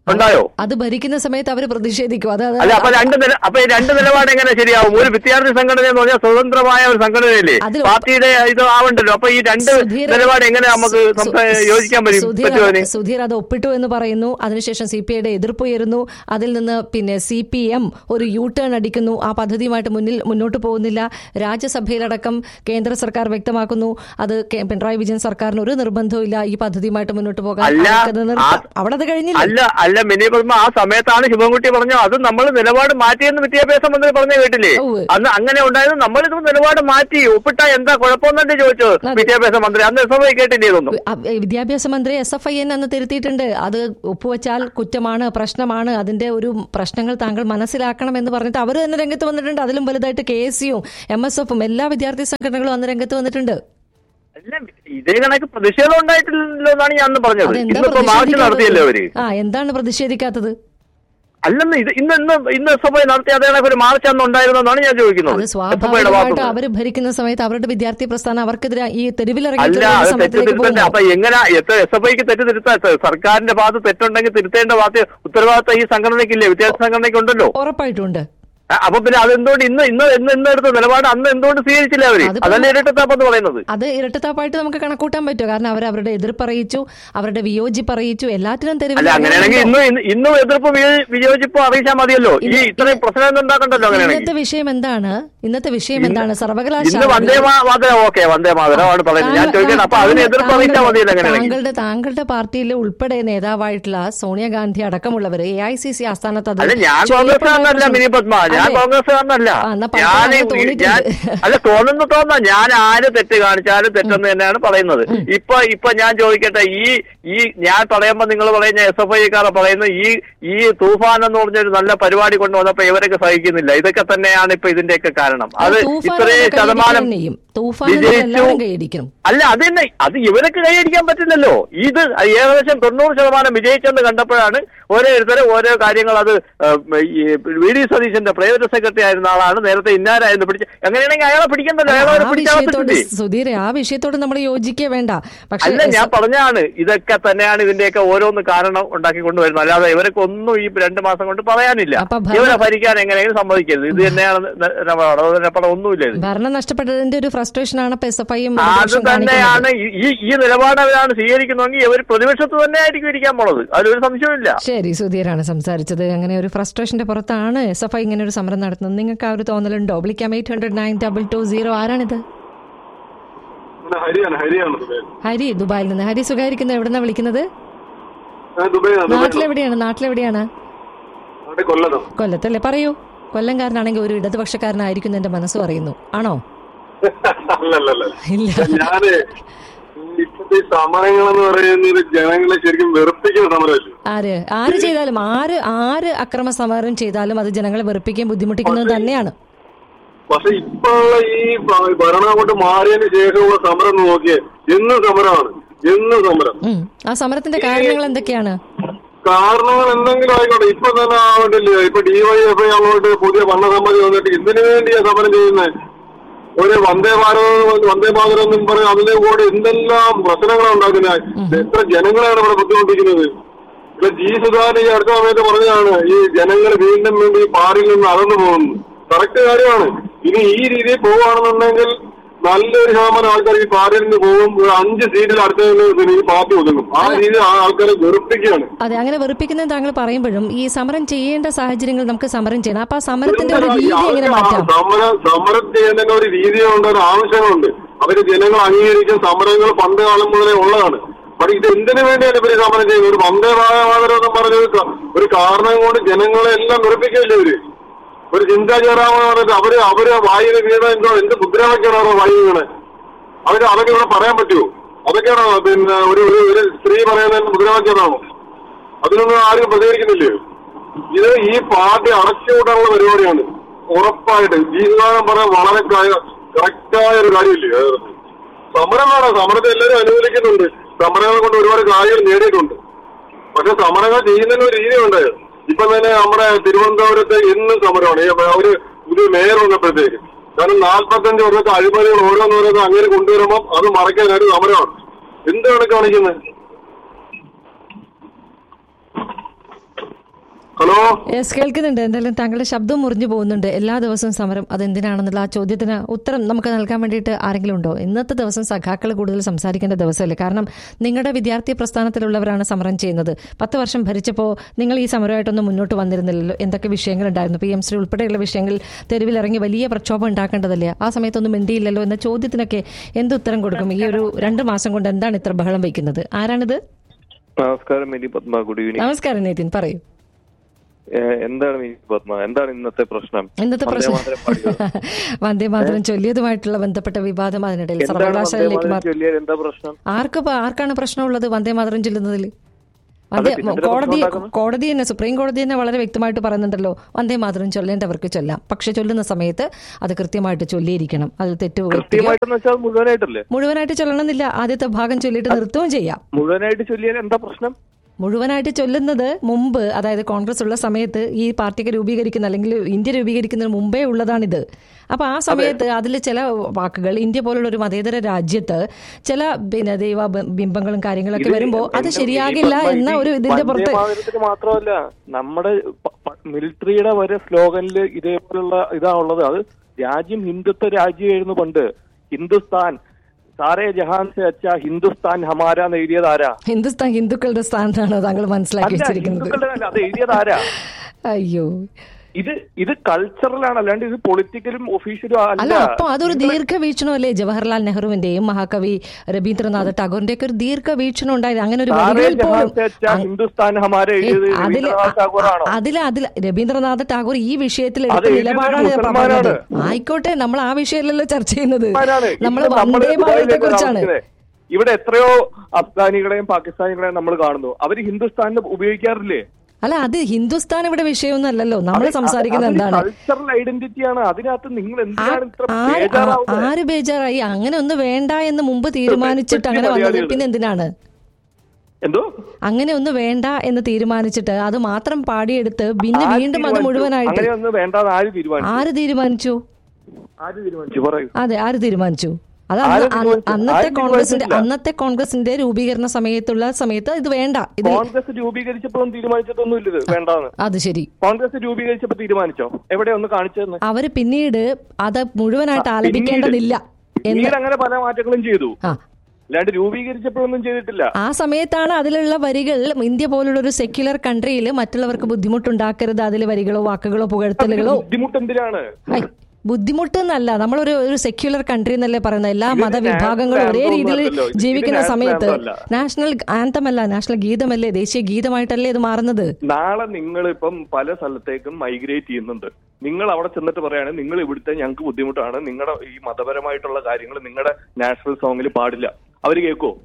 ഉണ്ടായോ അത് ഭരിക്കുന്ന സമയത്ത് അവർ പ്രതിഷേധിക്കും അത് അത് അല്ല അപ്പൊ രണ്ട് നില അപ്പൊ ഈ രണ്ട് നിലപാട് എങ്ങനെ ശരിയാവും ഒരു വിദ്യാർത്ഥി സംഘടന എന്ന് പറഞ്ഞാൽ സ്വതന്ത്രമായ ഒരു സംഘടനയല്ലേ അതിൽ- പാർട്ടിയുടെ ഇത് ആവണ്ടല്ലോ അപ്പൊ ഈ രണ്ട് സുധീർ- നിലപാട് എങ്ങനെ നമുക്ക് സു- സംസാ- സു- യോജിക്കാൻ പറ്റും സുധീർ പറ്റുമോ അതിന്? അത് സുധീർ അത് ഒപ്പിട്ടു എന്ന് പറയുന്നു അതിനുശേഷം സി പി ഐയുടെ എതിർപ്പ് ഉയരുന്നു അതിൽ നിന്ന് പിന്നെ സി പി എം ഒരു യു ടേൺ അടിക്കുന്നു ആ പദ്ധതിയുമായിട്ട് മുന്നിൽ മുന്നോട്ട് പോകുന്നില്ല രാജ്യസഭയിലടക്കം കേന്ദ്ര സർക്കാർ വ്യക്തമാക്കുന്നു അത് കെ- പിണറായി വിജയൻ സർക്കാരിന് ഒരു നിർബന്ധവും ഇല്ല ഈ പദ്ധതിയുമായിട്ട് മുന്നോട്ട് പോകാൻ അല്ല, അവർക്കത് നിർത്താം. ആ- അവിടെ അത് കഴിഞ്ഞില്ല അല്ല അല്ല മിനി പത്മ ആ സമയത്താണ് ശിവൻകുട്ടി പറഞ്ഞു അത് നമ്മൾ നിലപാട് മാറ്റിയെന്ന് വിദ്യാഭ്യാസ മന്ത്രി പറഞ്ഞു കേട്ടില്ലേ ഉവ്വ്. അന്ന് അങ്ങനെ ഉണ്ടായത് നമ്മളിത് നിലപാട് മാറ്റി ഒപ്പിട്ട എന്താ കുഴപ്പമെന്നെ ചോദിച്ചു അതെ. വിദ്യാഭ്യാസ മന്ത്രി അന്ന് എസ് എഫ് കേട്ടില്ലേ ഇതൊന്നും അ- ഏ, വിദ്യാഭ്യാസ മന്ത്രി എസ് എഫ് ഐ എൻ അന്ന് തിരുത്തിയിട്ടുണ്ട് അത് ഒപ്പുവെച്ചാൽ കുറ്റമാണ് പ്രശ്നമാണ് അതിന്റെ ഒരു പ്രശ്നങ്ങൾ താങ്കൾ മനസ്സിലാക്കണം എന്ന് പറഞ്ഞിട്ട് അവർ തന്നെ രംഗത്ത് വന്നിട്ടുണ്ട് അതിലും വലുതായിട്ട് കെ എസ് സിയും എം എസ് എഫും എല്ലാ വിദ്യാർത്ഥി സംഘടനകളും അന്ന് രംഗത്ത് വന്നിട്ടുണ്ട് അല്ല ഇതേ കണക്ക് പ്രതിഷേധം ഉണ്ടായിട്ടില്ലല്ലോ എന്നാണ് ഞാൻ അന്ന് പറഞ്ഞത് അതെന്താ ഇന്നിപ്പോ മാർച്ച് നടത്തിയല്ലോ അവര് പ്രതിഷേധിക്കാത്തത് ആ എന്താണ് പ്രതിഷേധിക്കാത്തത് അല്ലെന്ന് ഇത് ഇന്ന് ഇന്ന് ഇന്ന് എസ് എഫ് ഐ നടത്തിയ അതേ കണക്ക് ഒരു മാർച്ച് അന്ന് ഉണ്ടായിരുന്നെന്നാണ് ഞാൻ ചോദിക്കുന്നത് അത് എസ് എഫ് ഐയുടെ സ്വാഭാവികമായിട്ട് ഭാഗത്തുനിന്ന് അവർ ഭരിക്കുന്ന സമയത്ത് അവരുടെ വിദ്യാർത്ഥി പ്രസ്ഥാനം അവർക്കെതിരെ ഈ അല്ല തെരുവിലിറങ്ങി അത് തെറ്റ് സമരത്തിലേക്ക് തിരുത്തണ്ടേ അപ്പൊ പോകുന്നു എങ്ങനെ എസ് എഫ് ഐക്ക് തെറ്റ് തിരുത്താ സർക്കാരിന്റെ ഭാഗത്ത് തെറ്റുണ്ടെങ്കിൽ തിരുത്തേണ്ട ഭാഗത്ത് ഉത്തരവാദിത്തം ഈ സംഘടനയ്ക്കില്ലേ വിദ്യാർത്ഥി സംഘടനയ്ക്ക് ഉണ്ടല്ലോ ഉറപ്പായിട്ടുണ്ട് ആ, അപ്പൊ പിന്നെ അതെന്തുകൊണ്ട് ഇന്ന് ഇന്ന് ഇന്ന് ഇന്ന് എടുത്ത നിലപാട് അന്ന് എന്തുകൊണ്ട് സ്വീകരിച്ചില്ല അവര് അതിപ്പോ- അതല്ലേ ഇരട്ടത്താപ്പെന്ന് പറയുന്നത് അത് ഇരട്ടത്താപ്പായിട്ട് നമുക്ക് കണക്കൂട്ടാൻ പറ്റുമോ കാരണം അവർ അവരുടെ എതിർപ്പ് അറിയിച്ചു അവരുടെ വിയോജിപ്പ് അറിയിച്ചു എല്ലാറ്റിനും തെരുവിൽ അല്ല അങ്ങനെയാണെങ്കിൽ ഇറങ്ങുന്നുണ്ടോ? ഇന്ന് ഇന്ന് ഇന്നും എതിർപ്പ് വിയോ- വിയോജിപ്പോ അറിയിച്ചാൽ മതിയല്ലോ ഈ ഇന്ന് ഇത്രയും പ്രശ്നം ഉണ്ടാക്കണ്ടല്ലോ അങ്ങനെയാണെങ്കിൽ ഇന്നത്തെ വിഷയം എന്താണ് ഇന്നത്തെ വിഷയം എന്താണ് ഇന്ന് സർവകലാശാല വന്ദേ മാ- മാതരം ഓക്കെ വന്ദേ മാതരമാണ് പറയുന്നത് ഞാൻ ചോദിക്കണം അപ്പൊ അതിന് എതിർപ്പ് അറിയിച്ചാൽ മതിയല്ലോ അങ്ങനെയാണെങ്കിൽ താങ്കളുടെ താങ്കളുടെ പാർട്ടിയിലെ ഉൾപ്പെടെ നേതാവായിട്ടുള്ള സോണിയാഗാന്ധി അടക്കമുള്ളവർ എ ഐ സി സി ആസ്ഥാനത്ത് അത് അല്ല ഞാൻ ചൊല്ലിയിട്ടുണ്ടായിരുന്ന കോൺഗ്രസ്സുകാരനല്ല മിനി പത്മ ഞാൻ അതെ. കോൺഗ്രസ്സുകാരനല്ല ആ, എന്നാ പത്മ ഞാൻ അങ്ങനെ തോന്നിയിട്ടുണ്ട്. ഞാൻ അല്ല തോന്നുന്നു തോന്നാ ഞാൻ ആര് തെറ്റ് കാണിച്ചാലും തെറ്റെന്ന് തന്നെയാണ് പറയുന്നത് ഇപ്പൊ ഇപ്പൊ ഞാൻ ചോദിക്കട്ടെ ഈ ഈ ഞാൻ പറയുമ്പോ നിങ്ങൾ പറയുന്ന എസ് എഫ് ഐക്കാരെ പറയുന്നു ഈ ഈ തൂഫാൻ എന്ന് പറഞ്ഞൊരു നല്ല പരിപാടി കൊണ്ടുവന്നപ്പോ ഇവരൊക്കെ സഹിക്കുന്നില്ല ഇതൊക്കെ തന്നെയാണ് ഇപ്പൊ ഇതിന്റെയൊക്കെ കാരണം അത് തൂഫാൻ ഇത്രയും കൈയടിക്കാൻ ശതമാനം തന്നെയും. തൂഫാൻ വിജയിച്ചു എല്ലാവരും കൈയടിക്കണം അല്ല അത് തന്നെ അത് ഇവരൊക്കെ കൈയടിക്കാൻ പറ്റില്ലല്ലോ ഇത് ഏകദേശം തൊണ്ണൂറ് ശതമാനം വിജയിച്ചെന്ന് കണ്ടപ്പോഴാണ് ഓരോരുത്തരും ഓരോ കാര്യങ്ങൾ അത് ഏഹ്, ഈ വി ഡി സതീശന്റെ പ്രൈവറ്റ് സെക്രട്ടറി ആയിരുന്ന ആളാണ് നേരത്തെ ഇന്നാരായിരുന്നു പിടിച്ച് അങ്ങനെയാണെങ്കിൽ അയാളെ പിടിക്കണ്ടല്ലോ അയാളെ അവരെ ആ വിഷയത്തോട് പിടിച്ചാൽ സുധീരെ ആ വിഷയത്തോട് നമ്മൾ യോജിക്കേ വേണ്ട പക്ഷേ അല്ല ഞാൻ പറഞ്ഞാണ് ഇതൊക്കെ തന്നെയാണ് ഇതിന്റെയൊക്കെ ഓരോന്ന് കാരണം ഉണ്ടാക്കി കൊണ്ടുവരുന്നത് അല്ലാതെ ഇവരൊക്കെ ഒന്നും ഈ രണ്ട് മാസം കൊണ്ട് പറയാനില്ല അപ്പൊ ഭരണ- ഇവരെ ഭരിക്കാൻ എങ്ങനെയെങ്കിലും സമ്മതിക്കരുത് ഇത് തന്നെയാണ് നിലപാട് ഒന്നുമില്ല ഇത് ഭരണം നഷ്ടപ്പെട്ടതിന്റെ ഒരു ഫ്രസ്ട്രേഷൻ ആണ് എസ് എഫ് ഐയും അത് തന്നെയാണ് ഈ- ഈ ഈ നിലപാട് അവരാണ് സ്വീകരിക്കുന്നതെങ്കിൽ ഇവർ പ്രതിപക്ഷത്ത് തന്നെ ആയിരിക്കും ഇരിക്കാൻ പോണത് അതിലൊരു സംശയമില്ല ശരി സുധീരാണ് സംസാരിച്ചത് അങ്ങനെ ഒരു ഫ്രസ്ട്രേഷന്റെ പുറത്താണ് എസ് എഫ് ഐ ഇങ്ങനെ ഒരു സമരം നടത്തുന്നത് നിങ്ങൾക്ക് ആ ഒരു തോന്നലുണ്ടോ വിളിക്കാം eight hundred nine double two zero ആരാണിത് ഹരിയാണ് ഹരിയാണ് ഹരി ദുബായിൽ നിന്ന് ഹരി സുഖായിരിക്കുന്നത് എവിടുന്നാ വിളിക്കുന്നത് ദുബൈയാണ് നാട്ടിലെവിടെയാണ് നാട്ടിലെവിടെയാണ് അവിടെ കൊല്ലതോ കൊല്ലത്തല്ലേ പറയൂ കൊല്ലംകാരനാണെങ്കിൽ ഒരു ഇടതുപക്ഷക്കാരനായിരിക്കും എന്റെ മനസ്സ് പറയുന്നു ആണോ അല്ലല്ലല്ല ഇല്ല ഞാന് ഇപ്പോഴത്തെ ഈ സമരങ്ങൾ എന്ന് പറയുന്നത് ജനങ്ങളെ ശരിക്കും വെറുപ്പിക്കുന്ന സമരമല്ലേ ആര് ആര് ചെയ്താലും ആര് ആര് അക്രമ സമരം ചെയ്താലും അത് ജനങ്ങളെ വെറുപ്പിക്കുകയും ബുദ്ധിമുട്ടിക്കുന്നത് തന്നെയാണ് പക്ഷെ ഇപ്പോഴുള്ള ഈ ഭ- ഭരണം അങ്ങോട്ട് മാറിയതിന് ശേഷമുള്ള സമരം ഒന്ന് നോക്കിയേ എന്നും സമരമാണ് എന്നും സമരം ഉം. ആ സമരത്തിന്റെ കാരണങ്ങൾ എന്തൊക്കെയാണ് കാരണങ്ങൾ എന്തെങ്കിലും ആയിക്കോട്ടെ ഇപ്പൊ തന്നെ ആവണ്ടില്ലേ ഇപ്പൊ ഡിവൈഎഫ്ഐ അങ്ങോട്ട് പുതിയ ഭരണസമിതി വന്നിട്ട് എന്തിനു വേണ്ടിയാ സമരം ചെയ്യുന്നത് ഒരു വന്ദേ ഭാരത് വന്ദേ മാതരം എന്നും പറയും അതിന്റെ കൂടെ എന്തെല്ലാം പ്രശ്നങ്ങളാണ് ഉണ്ടാക്കുന്നത് എത്ര ജനങ്ങളാണ് ഇവിടെ ബുദ്ധിമുട്ടിക്കുന്നത് ഇപ്പൊ ജി സുധാകരൻ ഈ അടുത്ത സമയത്ത് പറഞ്ഞതാണ് ഈ ജനങ്ങൾ വീണ്ടും വീണ്ടും ഈ പാറിൽ നിന്ന് അകന്നു പോകുന്നു കറക്റ്റ് കാര്യമാണ് ഇനി ഈ രീതിയിൽ പോവുകയാണെന്നുണ്ടെങ്കിൽ നല്ലൊരു ശതമാനം ആൾക്കാർ ഈ പാറിൽ നിന്ന് പോകും ഒരു അഞ്ച് സീറ്റിൽ അടുത്ത ഈ പാർട്ടി ഒതുങ്ങും ആ രീതിയിൽ ആ ആൾക്കാരെ വെറുപ്പിക്കുകയാണ് അതെ അങ്ങനെ വെറുപ്പിക്കുന്നത് താങ്കൾ പറയുമ്പോഴും ഈ സമരം ചെയ്യേണ്ട സാഹചര്യങ്ങൾ നമുക്ക് സമരം ചെയ്യണം അപ്പൊ ആ സമരത്തിന്റെ ഒരു രീതി എങ്ങനെ മാറ്റാം സമരം സമരം ചെയ്യുന്നതിന് ഒരു രീതിയുണ്ട് ഒരു ആവശ്യങ്ങളുണ്ട് അവര് ജനങ്ങൾ അംഗീകരിക്കും സമരങ്ങൾ പണ്ട് കാലം മുതലേ ഉള്ളതാണ് പക്ഷെ ഇത് എന്തിനു വേണ്ടിയാണ് ഇവര് സമരം ചെയ്യുന്നത് ഒരു വന്ദേ മാതരം എന്ന് പറഞ്ഞ ഒരു ക- ഒരു കാരണം കൊണ്ട് ജനങ്ങളെ എല്ലാം വെറുപ്പിക്കില്ലേ ഇവര് ഒരു ചിന്താ ചേരാമെന്ന് പറഞ്ഞിട്ട് അവര് അവര് വായിൽ വീണ എന്തോ എന്ത് മുദ്രാവാക്യാണ് അവരുടെ വായിൽ വീണത് അവര് അതൊക്കെ ഇവിടെ പറയാൻ പറ്റുമോ അതൊക്കെയാണോ പിന്നെ ഒരു ഒരു- ഒരു സ്ത്രീ പറയുന്നതിന് മുദ്രാവാക്യമാണോ അതിനൊന്നും ആരും പ്രതികരിക്കുന്നില്ലേ ഇത് ഈ പാർട്ടി അടച്ചുകൂട്ടാനുള്ള പരിപാടിയാണ് ഉറപ്പായിട്ട് ജീവിതകാലം പറയാൻ വളരെ കറക്റ്റായ ഒരു കാര്യമില്ലേ അത് സമരം വേണം സമരത്തെ എല്ലാവരും അനുകൂലിക്കുന്നുണ്ട് സമരങ്ങൾ കൊണ്ട് ഒരുപാട് കാര്യങ്ങൾ നേടിയിട്ടുണ്ട് പക്ഷെ സമരങ്ങൾ ചെയ്യുന്നതിന് ഒരു രീതിയുണ്ട് ഇപ്പൊ തന്നെ നമ്മുടെ തിരുവനന്തപുരത്ത് എന്നും സമരമാണ് ഈ ഒരു പുതിയ മേയർ വന്നപ്പോഴത്തേക്ക് കാരണം നാൽപ്പത്തഞ്ച് വർഷത്തെ അഴിമതികൾ ഓരോന്നോരോന്ന് അങ്ങനെ കൊണ്ടുവരുമ്പോൾ അത് മറയ്ക്കാനായിട്ട് സമരമാണ് എന്താണ് കാണിക്കുന്നത് ഹലോ യെസ് കേൾക്കുന്നുണ്ട് എന്തായാലും താങ്കളുടെ ശബ്ദം മുറിഞ്ഞു പോകുന്നുണ്ട് എല്ലാ ദിവസവും സമരം അതെന്തിനാണെന്നുള്ള ആ ചോദ്യത്തിന് ഉത്തരം നമുക്ക് നൽകാൻ വേണ്ടിയിട്ട് ആരെങ്കിലും ഉണ്ടോ ഇന്നത്തെ ദിവസം സഖാക്കൾ കൂടുതൽ സംസാരിക്കേണ്ട ദിവസമല്ലേ കാരണം നിങ്ങളുടെ വിദ്യാർത്ഥി പ്രസ്ഥാനത്തിലുള്ളവരാണ് സമരം ചെയ്യുന്നത് പത്ത് വർഷം ഭരിച്ചപ്പോൾ നിങ്ങൾ ഈ സമരമായിട്ടൊന്നും മുന്നോട്ട് വന്നിരുന്നില്ലല്ലോ എന്തൊക്കെ വിഷയങ്ങളുണ്ടായിരുന്നു പി എം ശ്രീ ഉൾപ്പെടെയുള്ള വിഷയങ്ങൾ തെരുവിലിറങ്ങി വലിയ പ്രക്ഷോഭം ഉണ്ടാക്കേണ്ടതല്ലേ ആ സമയത്തൊന്നും മിണ്ടിയില്ലല്ലോ എന്ന ചോദ്യത്തിനൊക്കെ എന്ത് ഉത്തരം കൊടുക്കും ഈ ഒരു രണ്ട് മാസം കൊണ്ട് എന്താണ് ഇത്ര ബഹളം വയ്ക്കുന്നത് ആരാണിത് നമസ്കാരം മിനി പത്മ ഗുഡ് ഈവനിങ് നമസ്കാരം നിതിൻ പറയൂ ഏഹ്, എന്താണ് മിനി പത്മ എന്താണ് ഇന്നത്തെ പ്രശ്നം ഇന്നത്തെ വന്ദേ പ്രശ്നം മാതരം പാടിയോ? വന്ദേ മാതരം ചൊല്ലിയതുമായിട്ടുള്ള ബന്ധപ്പെട്ട വിവാദം അതിനിടയിൽ എന്താണ് വന്ദേ സർവകലാശാലയിലേക്ക് മാതരം മാറി ചൊല്ലിയാൽ എന്താ പ്രശ്നം ആർക്ക് ഇപ്പൊ- ആർക്കാണ് പ്രശ്നമുള്ളത് വന്ദേ മാതരം ചൊല്ലുന്നതിൽ അതെ, വന്ദേ പിന്നെ എന്തിനാ കോടതി പ്രശ്നം ഉണ്ടാക്കുന്നത്? കോടതി തന്നെ സുപ്രീം കോടതി തന്നെ വളരെ വ്യക്തമായിട്ട് പറയുന്നുണ്ടല്ലോ വന്ദേ മാതരം ചൊല്ലേണ്ടവർക്ക് ചൊല്ലാം പക്ഷെ ചൊല്ലുന്ന സമയത്ത് അത് കൃത്യമായിട്ട് ചൊല്ലിയിരിക്കണം അതിൽ തെറ്റ് വരുത്തുകയോ കൃത്യമായിട്ടെന്ന് വെച്ചാൽ മുഴുവനായിട്ടല്ലേ മുഴുവനായിട്ട് ചൊല്ലണമെന്നില്ല ആദ്യത്തെ ഭാഗം ചൊല്ലിയിട്ട് നിർത്തുകയും ചെയ്യാം മുഴുവനായിട്ട് ചൊല്ലിയാൽ എന്താ പ്രശ്നം മുഴുവനായിട്ട് ചൊല്ലുന്നത് മുമ്പ് അതായത് കോൺഗ്രസ് ഉള്ള സമയത്ത് ഈ പാർട്ടിക്ക് രൂപീകരിക്കുന്ന അല്ലെങ്കിൽ ഇന്ത്യ രൂപീകരിക്കുന്നതിന് മുമ്പേ ഉള്ളതാണിത് അപ്പൊ ആ സമയത്ത് അതിൽ ചില വാക്കുകൾ ഇന്ത്യ പോലുള്ള ഒരു മതേതര രാജ്യത്ത് ചില പിന്നെ ദൈവ ബ- ബിംബങ്ങളും കാര്യങ്ങളൊക്കെ ഇത് വരുമ്പോൾ അത് എന്റെ ശരിയാകില്ല ഈ പത്മ എന്ന ഇത് ഒരു ഇതിന്റെ പുറത്ത് വന്ദേ മാതരത്തിന് മാത്രമല്ല നമ്മുടെ പ- പ- മിലിറ്ററിയുടെ വരെ സ്ലോഗനില് ഇതേപോലുള്ള ഇതാ ഉള്ളത് അത് രാജ്യം ഹിന്ദുത്വ രാജ്യമായിരുന്നു പണ്ട് ഹിന്ദുസ്ഥാൻ സാറേ ജഹാൻ സെ അച്ഛ ഹിന്ദുസ്ഥാൻ ഹമാര എന്ന് എഴുതിയത് ആരാ ഹിന്ദുസ്ഥാൻ ഹിന്ദുക്കളുടെ സ്ഥാനത്താണ് താങ്കൾ മനസ്സിലാക്കി അല്ല വെച്ചിരിക്കുന്നത് ഹിന്ദുക്കളുടെ അല്ല അത് എഴുതിയത് ആരാ അയ്യോ ഇത് ഇത് കൾച്ചറലാണ് അല്ലാണ്ട് ഇത് പൊളിറ്റിക്കലും ഒഫീഷ്യലും അല്ല അല്ല അപ്പൊ അതൊരു ദീർഘവീക്ഷണമല്ലേ ജവഹർലാൽ നെഹ്റുവിന്റെയും മഹാകവി രവീന്ദ്രനാഥ് ടാഗോറിന്റെ ഒക്കെ ഒരു ദീർഘവീക്ഷണം ഉണ്ടായത് അങ്ങനെ ഒരു സാറേ വരികളിൽ ജഹാൻ പോലും സെ അച്ഛ അങ്- ഹിന്ദുസ്ഥാൻ ഹമാര എഴുതിയത് ഏ, അതില് രവീന്ദ്രനാഥ് ടാഗോറാണോ അതില് അതില് രവീന്ദ്രനാഥ് ടാഗോർ ഈ വിഷയത്തിൽ അത് എടുത്ത എഴുതിയത് നിലപാടാണ് ഞാൻ മുസൽമാനാണ്. പറഞ്ഞത് ആയിക്കോട്ടെ നമ്മൾ ആ വിഷയമല്ലല്ലോ ചർച്ച ചെയ്യുന്നത് ആരാണ്? നമ്മൾ ഇന്ന് നമ്മള് വന്ദേ മാതരത്തെ ദുബായിലേക്ക് കുറിച്ചാണ് താമസിക്കുന്നത്. ഇവിടെ എത്രയോ അഫ്ഗാനികളെയും പാകിസ്ഥാനികളെയും നമ്മൾ കാണുന്നു അവര് ഹിന്ദുസ്ഥാനിൽ ഉപയോഗിക്കാറില്ലേ അല്ല അത് ഹിന്ദുസ്ഥാൻ ഇവിടെ വിഷയമൊന്നും അല്ലല്ലോ നമ്മൾ സംസാരിക്കുന്നത് എന്താണ് കൾച്ചറൽ ഐഡന്റിറ്റിയാണ് അതിനകത്ത് നിങ്ങൾ ആ- എന്തിനാണ് ഇത്ര ആര് ആ- ബേജാറാവുന്നത് ആര് ബേജാറായി അങ്ങനെ ഒന്ന് വേണ്ട എന്ന് മുമ്പ് തീരുമാനിച്ചിട്ട് അങ്ങനെ വന്നത് മലയാളികൾ. പിന്നെ എന്തിനാണ് എന്തോ അങ്ങനെ ഒന്ന് വേണ്ട എന്ന് തീരുമാനിച്ചിട്ട് അത് മാത്രം പാടിയെടുത്ത് പിന്നെ ആര് വീണ്ടും അത് തീരുമാനിച്ചു? മുഴുവനായിട്ട് അങ്ങനെയൊന്നും വേണ്ടാന്ന് ആര് തീരുമാനിച്ചു ആര് തീരുമാനിച്ചു ആര് തീരുമാനിച്ചു പറയൂ അതെ ആര് തീരുമാനിച്ചു അത് ആര് അന്ന് അന്ന് തീരുമാനിച്ചു? അന്നത്തെ ആരും കോൺഗ്രസിന്റെ തീരുമാനിച്ചില്ല. അന്നത്തെ കോൺഗ്രസിന്റെ രൂപീകരണ സമയത്തുള്ള സമയത്ത് ഇത് വേണ്ട ഇത് കോൺഗ്രസ് രൂപീകരിച്ചപ്പോഴും തീരുമാനിച്ചിട്ടൊന്നും ഇല്ലത് വേണ്ടാന്ന് അത് ശരി കോൺഗ്രസ് രൂപീകരിച്ചപ്പോ തീരുമാനിച്ചോ എവിടെ ഒന്ന് കാണിച്ചു തന്നെ അവര് പിന്നീട് അത് മുഴുവനായിട്ട് ആലപിക്കേണ്ടതില്ല എന്ന് പിന്നീട് അങ്ങനെ പല മാറ്റങ്ങളും ചെയ്തു ആ അല്ലാണ്ട് രൂപീകരിച്ചപ്പോഴൊന്നും ചെയ്തിട്ടില്ല ആ സമയത്താണ് അതിലുള്ള വരികൾ ഇന്ത്യ പോലുള്ള ഒരു സെക്യുലർ കൺട്രിയിൽ മറ്റുള്ളവർക്ക് ബുദ്ധിമുട്ടുണ്ടാക്കരുത് അതിലെ വരികളോ വാക്കുകളോ പുകഴ്ത്തലുകളോ ബുദ്ധിമുട്ട് എന്തിനാണ് ഹൈ, ബുദ്ധിമുട്ട് എന്നല്ല നമ്മളൊരു ഒരു സെക്യുലർ കൺട്രി എന്നല്ലേ പറയുന്നത് എല്ലാ ഇതിന് മതവിഭാഗങ്ങളും national ഒരേ anthem രീതിയിൽ ഒന്നുമല്ലല്ലോ. ഇത് ജീവിക്കുന്ന national സമയത്ത് anthem അല്ല. നാഷണൽ ആന്തം അല്ല നാഷണൽ ഗീതമല്ലേ ദേശീയ ഗീതമായിട്ടല്ലേ ഇത് മാറുന്നത് നാളെ നിങ്ങൾ ഇപ്പം പല സ്ഥലത്തേക്കും മൈഗ്രേറ്റ് ചെയ്യുന്നുണ്ട് നിങ്ങൾ അവിടെ ചെന്നിട്ട് പറയാണ് നിങ്ങൾ ഇവിടുത്തെ ഞങ്ങൾക്ക് ബുദ്ധിമുട്ടാണ് നിങ്ങളുടെ ഈ മതപരമായിട്ടുള്ള കാര്യങ്ങൾ നിങ്ങളുടെ നാഷണൽ സോങ്ങിൽ പാടില്ല അവര് കേൾക്കോ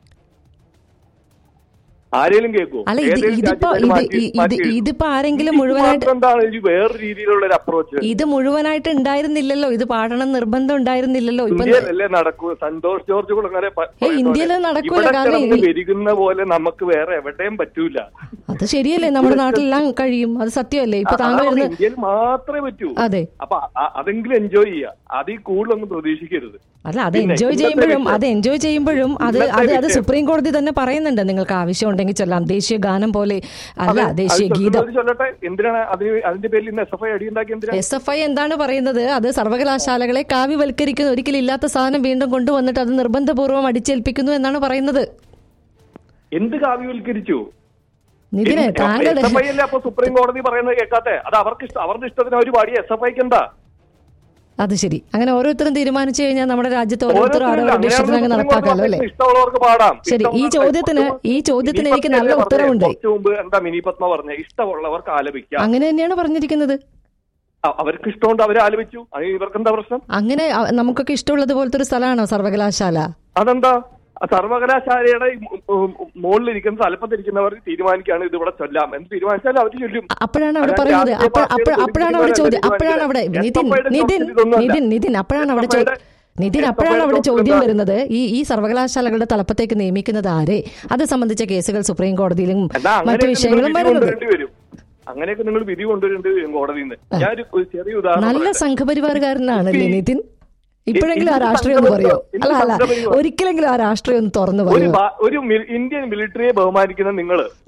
ആരെങ്കിലും കേൾക്കോ അല്ല ഇത് ഏതേലും ഇതിപ്പോ രാജ്യക്കാര് ഇത് മാറ്റി- ഇത് മാറ്റി എഴുതും. ഇതിപ്പോ ആരെങ്കിലും ഇത് മുഴുവനായിട്ട് മാത്രം എന്താണ് ഒരു വേറെ രീതിയിലുള്ള ഒരു അപ്രോച്ച് ഇത് മുഴുവനായിട്ട് ഉണ്ടായിരുന്നില്ലല്ലോ ഇത് പാടണം നിർബന്ധം ഉണ്ടായിരുന്നില്ലല്ലോ ഇപ്പൊ ഇന്ത്യയിലല്ലേ നടക്കൂ സന്തോഷ് ജോർജ് കുളങ്ങരെ പ- ഏയ് ഇന്ത്യയില് നടക്കൂല, ഇവിടെ കാരണം കിടന്ന് ഈ- പെരുകുന്ന പോലെ നമുക്ക് വേറെ എവിടെയും പറ്റൂല അത് ശരിയല്ലേ നമ്മുടെ നാട്ടിലെല്ലാം കഴിയും അത് സത്യമല്ലേ ഇപ്പൊ താങ്കൾ അതാണ് ഇരുന്ന് ഇന്ത്യയിൽ മാത്രമേ പറ്റൂ അതെ അപ്പൊ അ- അതെങ്കിലും എൻജോയ് ചെയ്യുക അതിൽ കൂടുതലൊന്നും പ്രതീക്ഷിക്കരുത് അല്ല അത് പിന്നെ എൻജോയ് ഇന്നത്തെ ചെയ്യുമ്പോഴും വിഷയം- അത് എൻജോയ് ചെയ്യുമ്പോഴും അത് ഇന്നത്തെ അത് അത് വിഷയം- സുപ്രീം കോടതി തന്നെ പറയുന്നുണ്ട് നിങ്ങൾക്ക് ആവശ്യമുണ്ടെങ്കിൽ ചെല്ലാം ദേശീയ ഗാനം പോലെ അല്ല അതെ, ദേശീയ അത് ഗീതം ചൊല്ലുന്നവര് ചൊല്ലട്ടെ എന്തിനാണ് അതിന് അതിന്റെ പേരിൽ ഇന്ന് എസ് എഫ് ഐ അടിയുണ്ടാക്കി എന്തിനാ എസ് എഫ് ഐ എന്താണ് പറയുന്നത് അത് സർവകലാശാലകളെ കാവ്യവൽക്കരിക്കുന്ന ഒരിക്കലും ഇല്ലാത്ത സാധനം വീണ്ടും കൊണ്ടുവന്നിട്ട് അത് നിർബന്ധപൂർവ്വം അടിച്ചേൽപ്പിക്കുന്നു എന്നാണ് പറയുന്നത് എന്ത് കാവ്യവൽക്കരിച്ചു നിതിന് താങ്കളുടെ എസ് എഫ് ഐ അല്ലേ അപ്പൊ സുപ്രീം കോടതി പറയുന്നത് കേൾക്കാത്തെ അത് അവർക്ക് ഇഷ്ടം അവരുടെ ഇഷ്ടത്തിന് അവർ പാടിയ എസ് എഫ് ഐക്ക് എന്താ അത് ശരി അങ്ങനെ ഓരോരുത്തരും തീരുമാനിച്ചു കഴിഞ്ഞാൽ നമ്മുടെ രാജ്യത്ത് ഓരോരുത്തരും ഓരോരുത്തരും അവരവരുടെ ഇഷ്ടത്തിന് അങ്ങ് അങ്ങനെയാണ് സുപ്രീം കോടതി നടപ്പാക്കാമല്ലോ അല്ലേ പറയുന്നത്. ഇഷ്ടമുള്ളവർക്ക് പാടാം ശരി, ഈ ഇഷ്ടമുള്ളവർക്ക് ചോദ്യത്തിന്- കുറച്ച് ഈ ചോദ്യത്തിന് മിനി എനിക്ക് പത്മ നല്ല അല്ലേ ഉത്തരവുണ്ട്. പറഞ്ഞത്? കുറച്ച് മുമ്പ് എന്താ മിനി പത്മ പറഞ്ഞ ഇഷ്ടമുള്ളവർക്ക് ആലപിക്കാം അങ്ങനെ തന്നെയാണ് പറഞ്ഞിരിക്കുന്നത് അ- അവർക്ക് ഇഷ്ടമുണ്ട് അവരെ ആലപിച്ചു അതിന് ഇവർക്ക് എന്താ പ്രശ്നം അങ്ങനെ അ- നമുക്കൊക്കെ ഇഷ്ടമുള്ളത് പോലത്തെ ഒരു സ്ഥലമാണോ സർവകലാശാല അതെന്താ ആ സർവകലാശാലയുടെ ഈ മു- മു- മുകളിലിരിക്കുന്ന തലപ്പത്തിരിക്കുന്നവർ തീരുമാനിക്കുകയാണ് ഇത് ഇവിടെ ചൊല്ലാം എന്ന് തീരുമാനിച്ചാൽ അവർ ചൊല്ലും അ- അപ്പോഴാണ് അവിടെ അല്ലാണ്ട് പറയുന്നത് രാഷ്ട്രീയ അപ്പോൾ അപ്പോൾ പാർട്ടികൾ അപ്പോഴാണ് അവിടെ ചോദ്യം അപ്പോഴാണ് അവിടെ നിതിൻ നിതിൻ നിതിൻ നിതിൻ അപ്പോഴാണ് അവിടെ ചോദ്യം നിതിൻ അപ്പോഴാണ് അവിടെ ചോദ്യം വരുന്നത് ഈ ഈ സർവകലാശാലകളുടെ തലപ്പത്തേക്ക് നിയമിക്കുന്നത് ആരെ അത് സംബന്ധിച്ച കേസുകൾ സുപ്രീം കോടതിയിലും എന്നാ മറ്റു അങ്ങനെയൊക്കെ നിങ്ങൾ വിഷയങ്ങളും വിധി വരുന്നത് കൊണ്ടുവരേണ്ടി വരും അങ്ങനെയൊക്കെ നിങ്ങൾ വിധി കൊണ്ടുവരേണ്ടി വരും കോടതിയിൽ നിന്ന് ഞാനൊരു ഒരു ചെറിയ ഉദാഹരണം നല്ല പറയട്ടെ. സംഘപരിവാറുകാരനാണല്ലേ ഈ- നിതിൻ ഇപ്പോഴെങ്കിലും ആ എന്ത് രാഷ്ട്രീയം ഒന്ന് പറയോ സംഘപരിവാർ? അല്ല അല്ല എന്ത് സംഘപരിവാർ? ഒരിക്കലെങ്കിലും ആ രാഷ്ട്രീയം ഒന്ന് തുറന്നു ഒരു പറയോ ഭാ- ഒരു മിൽ- ഇന്ത്യൻ മിലിറ്ററിയെ ബഹുമാനിക്കുന്ന നിങ്ങള്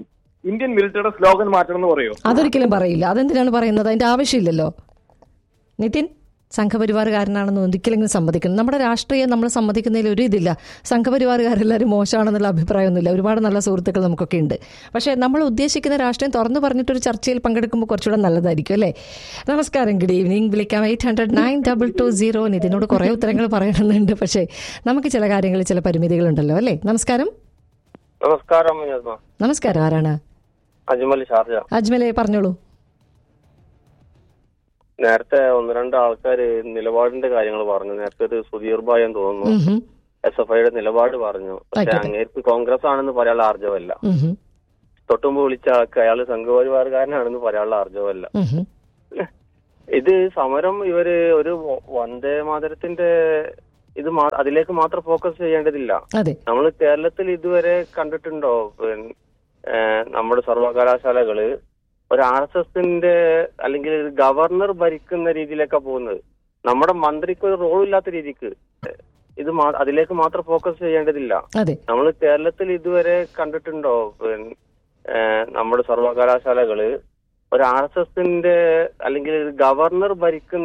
ഇന്ത്യൻ മിലിറ്ററിയുടെ സ്ലോഗൻ മാറ്റണം എന്ന് പറയോ അതൊരിക്കലും പറയില്ല അതെന്തിനാണ് പറയുന്നത് അതിന്റെ ആവശ്യമില്ലല്ലോ നിതിൻ സംഘപരിവാറുകാരനാണെന്ന് ഒരിക്കലെങ്കിലും സമ്മതിക്കണം നമ്മുടെ രാഷ്ട്രീയം നമ്മൾ സമ്മതിക്കുന്നതിൽ ഒരു ഇതില്ല സംഘപരിവാറുകാരെല്ലാവരും മോശമാണെന്നുള്ള അഭിപ്രായമൊന്നുമില്ല ഒരുപാട് നല്ല സുഹൃത്തുക്കൾ നമുക്കൊക്കെ ഉണ്ട് പക്ഷേ നമ്മൾ ഉദ്ദേശിക്കുന്ന രാഷ്ട്രീയം തുറന്നു പറഞ്ഞിട്ടൊരു ചർച്ചയിൽ പങ്കെടുക്കുമ്പോൾ കുറച്ചുകൂടെ നല്ലതായിരിക്കും അല്ലേ നമസ്കാരം ഗുഡ് ഈവനിങ് വിളിക്കാം eight hundred nine double two zero ഇതിനോട് കുറേ ഉത്തരങ്ങൾ പറയണമെന്നുണ്ട് പക്ഷേ നമുക്ക് ചില കാര്യങ്ങളിൽ ചില പരിമിതികളുണ്ടല്ലോ അല്ലേ നമസ്കാരം നമസ്കാരം നമസ്കാരം ആരാണ് അജ്മൽ ഷാർജ അജ്മലെ പറഞ്ഞോളൂ നേരത്തെ ഒന്ന് രണ്ട് ആൾക്കാർ നിലപാടിന്റെ കാര്യങ്ങൾ പറഞ്ഞു നേരത്തെ ഒരു സുധീർ ഭായ് എന്ന് തോന്നുന്നു ഉം ഹും. എസ് എഫ് ഐയുടെ നിലപാട് പറഞ്ഞു പക്ഷെ ആയിക്കോട്ടെ. അങ്ങേർക്ക് കോൺഗ്രസ് ആണെന്ന് പറയാനുള്ള ആർജവല്ല ഉം ഹും. തൊട്ടുമുമ്പ് വിളിച്ച ആൾക്ക് അയാൾ സംഘപരിവാറുകാരനാണെന്ന് പറയാനുള്ള ആർജവല്ല ഉം ഹും. ഇത് സമരം ഇവര് ഒരു വന്ദേ മാതരത്തിന്റെ ഇത് മാ- അതിലേക്ക് മാത്രം ഫോക്കസ് ചെയ്യേണ്ടതില്ല അതെ നമ്മൾ കേരളത്തിൽ ഇതുവരെ കണ്ടിട്ടുണ്ടോ പിന്നെ ഏഹ്, നമ്മുടെ സർവകലാശാലകള് ഒരു ആർ എസ് എസിന്റെ അല്ലെങ്കിൽ ഒരു ഗവർണർ ഭരിക്കുന്ന രീതിയിലേക്കാ പോകുന്നത് നമ്മുടെ മന്ത്രിക്ക് ഒരു റോൾ ഇല്ലാത്ത രീതിക്ക് ഇത് മാ- അതിലേക്ക് മാത്രം ഫോക്കസ് ചെയ്യേണ്ടതില്ല അതെ നമ്മൾ കേരളത്തിൽ ഇതുവരെ കണ്ടിട്ടുണ്ടോ പിന്നെ ഏഹ്, നമ്മുടെ സർവകലാശാലകള് ഒരു ആർ എസ് എസിന്റെ അല്ലെങ്കിൽ ഒരു ഗവർണർ ഭരിക്കുന്ന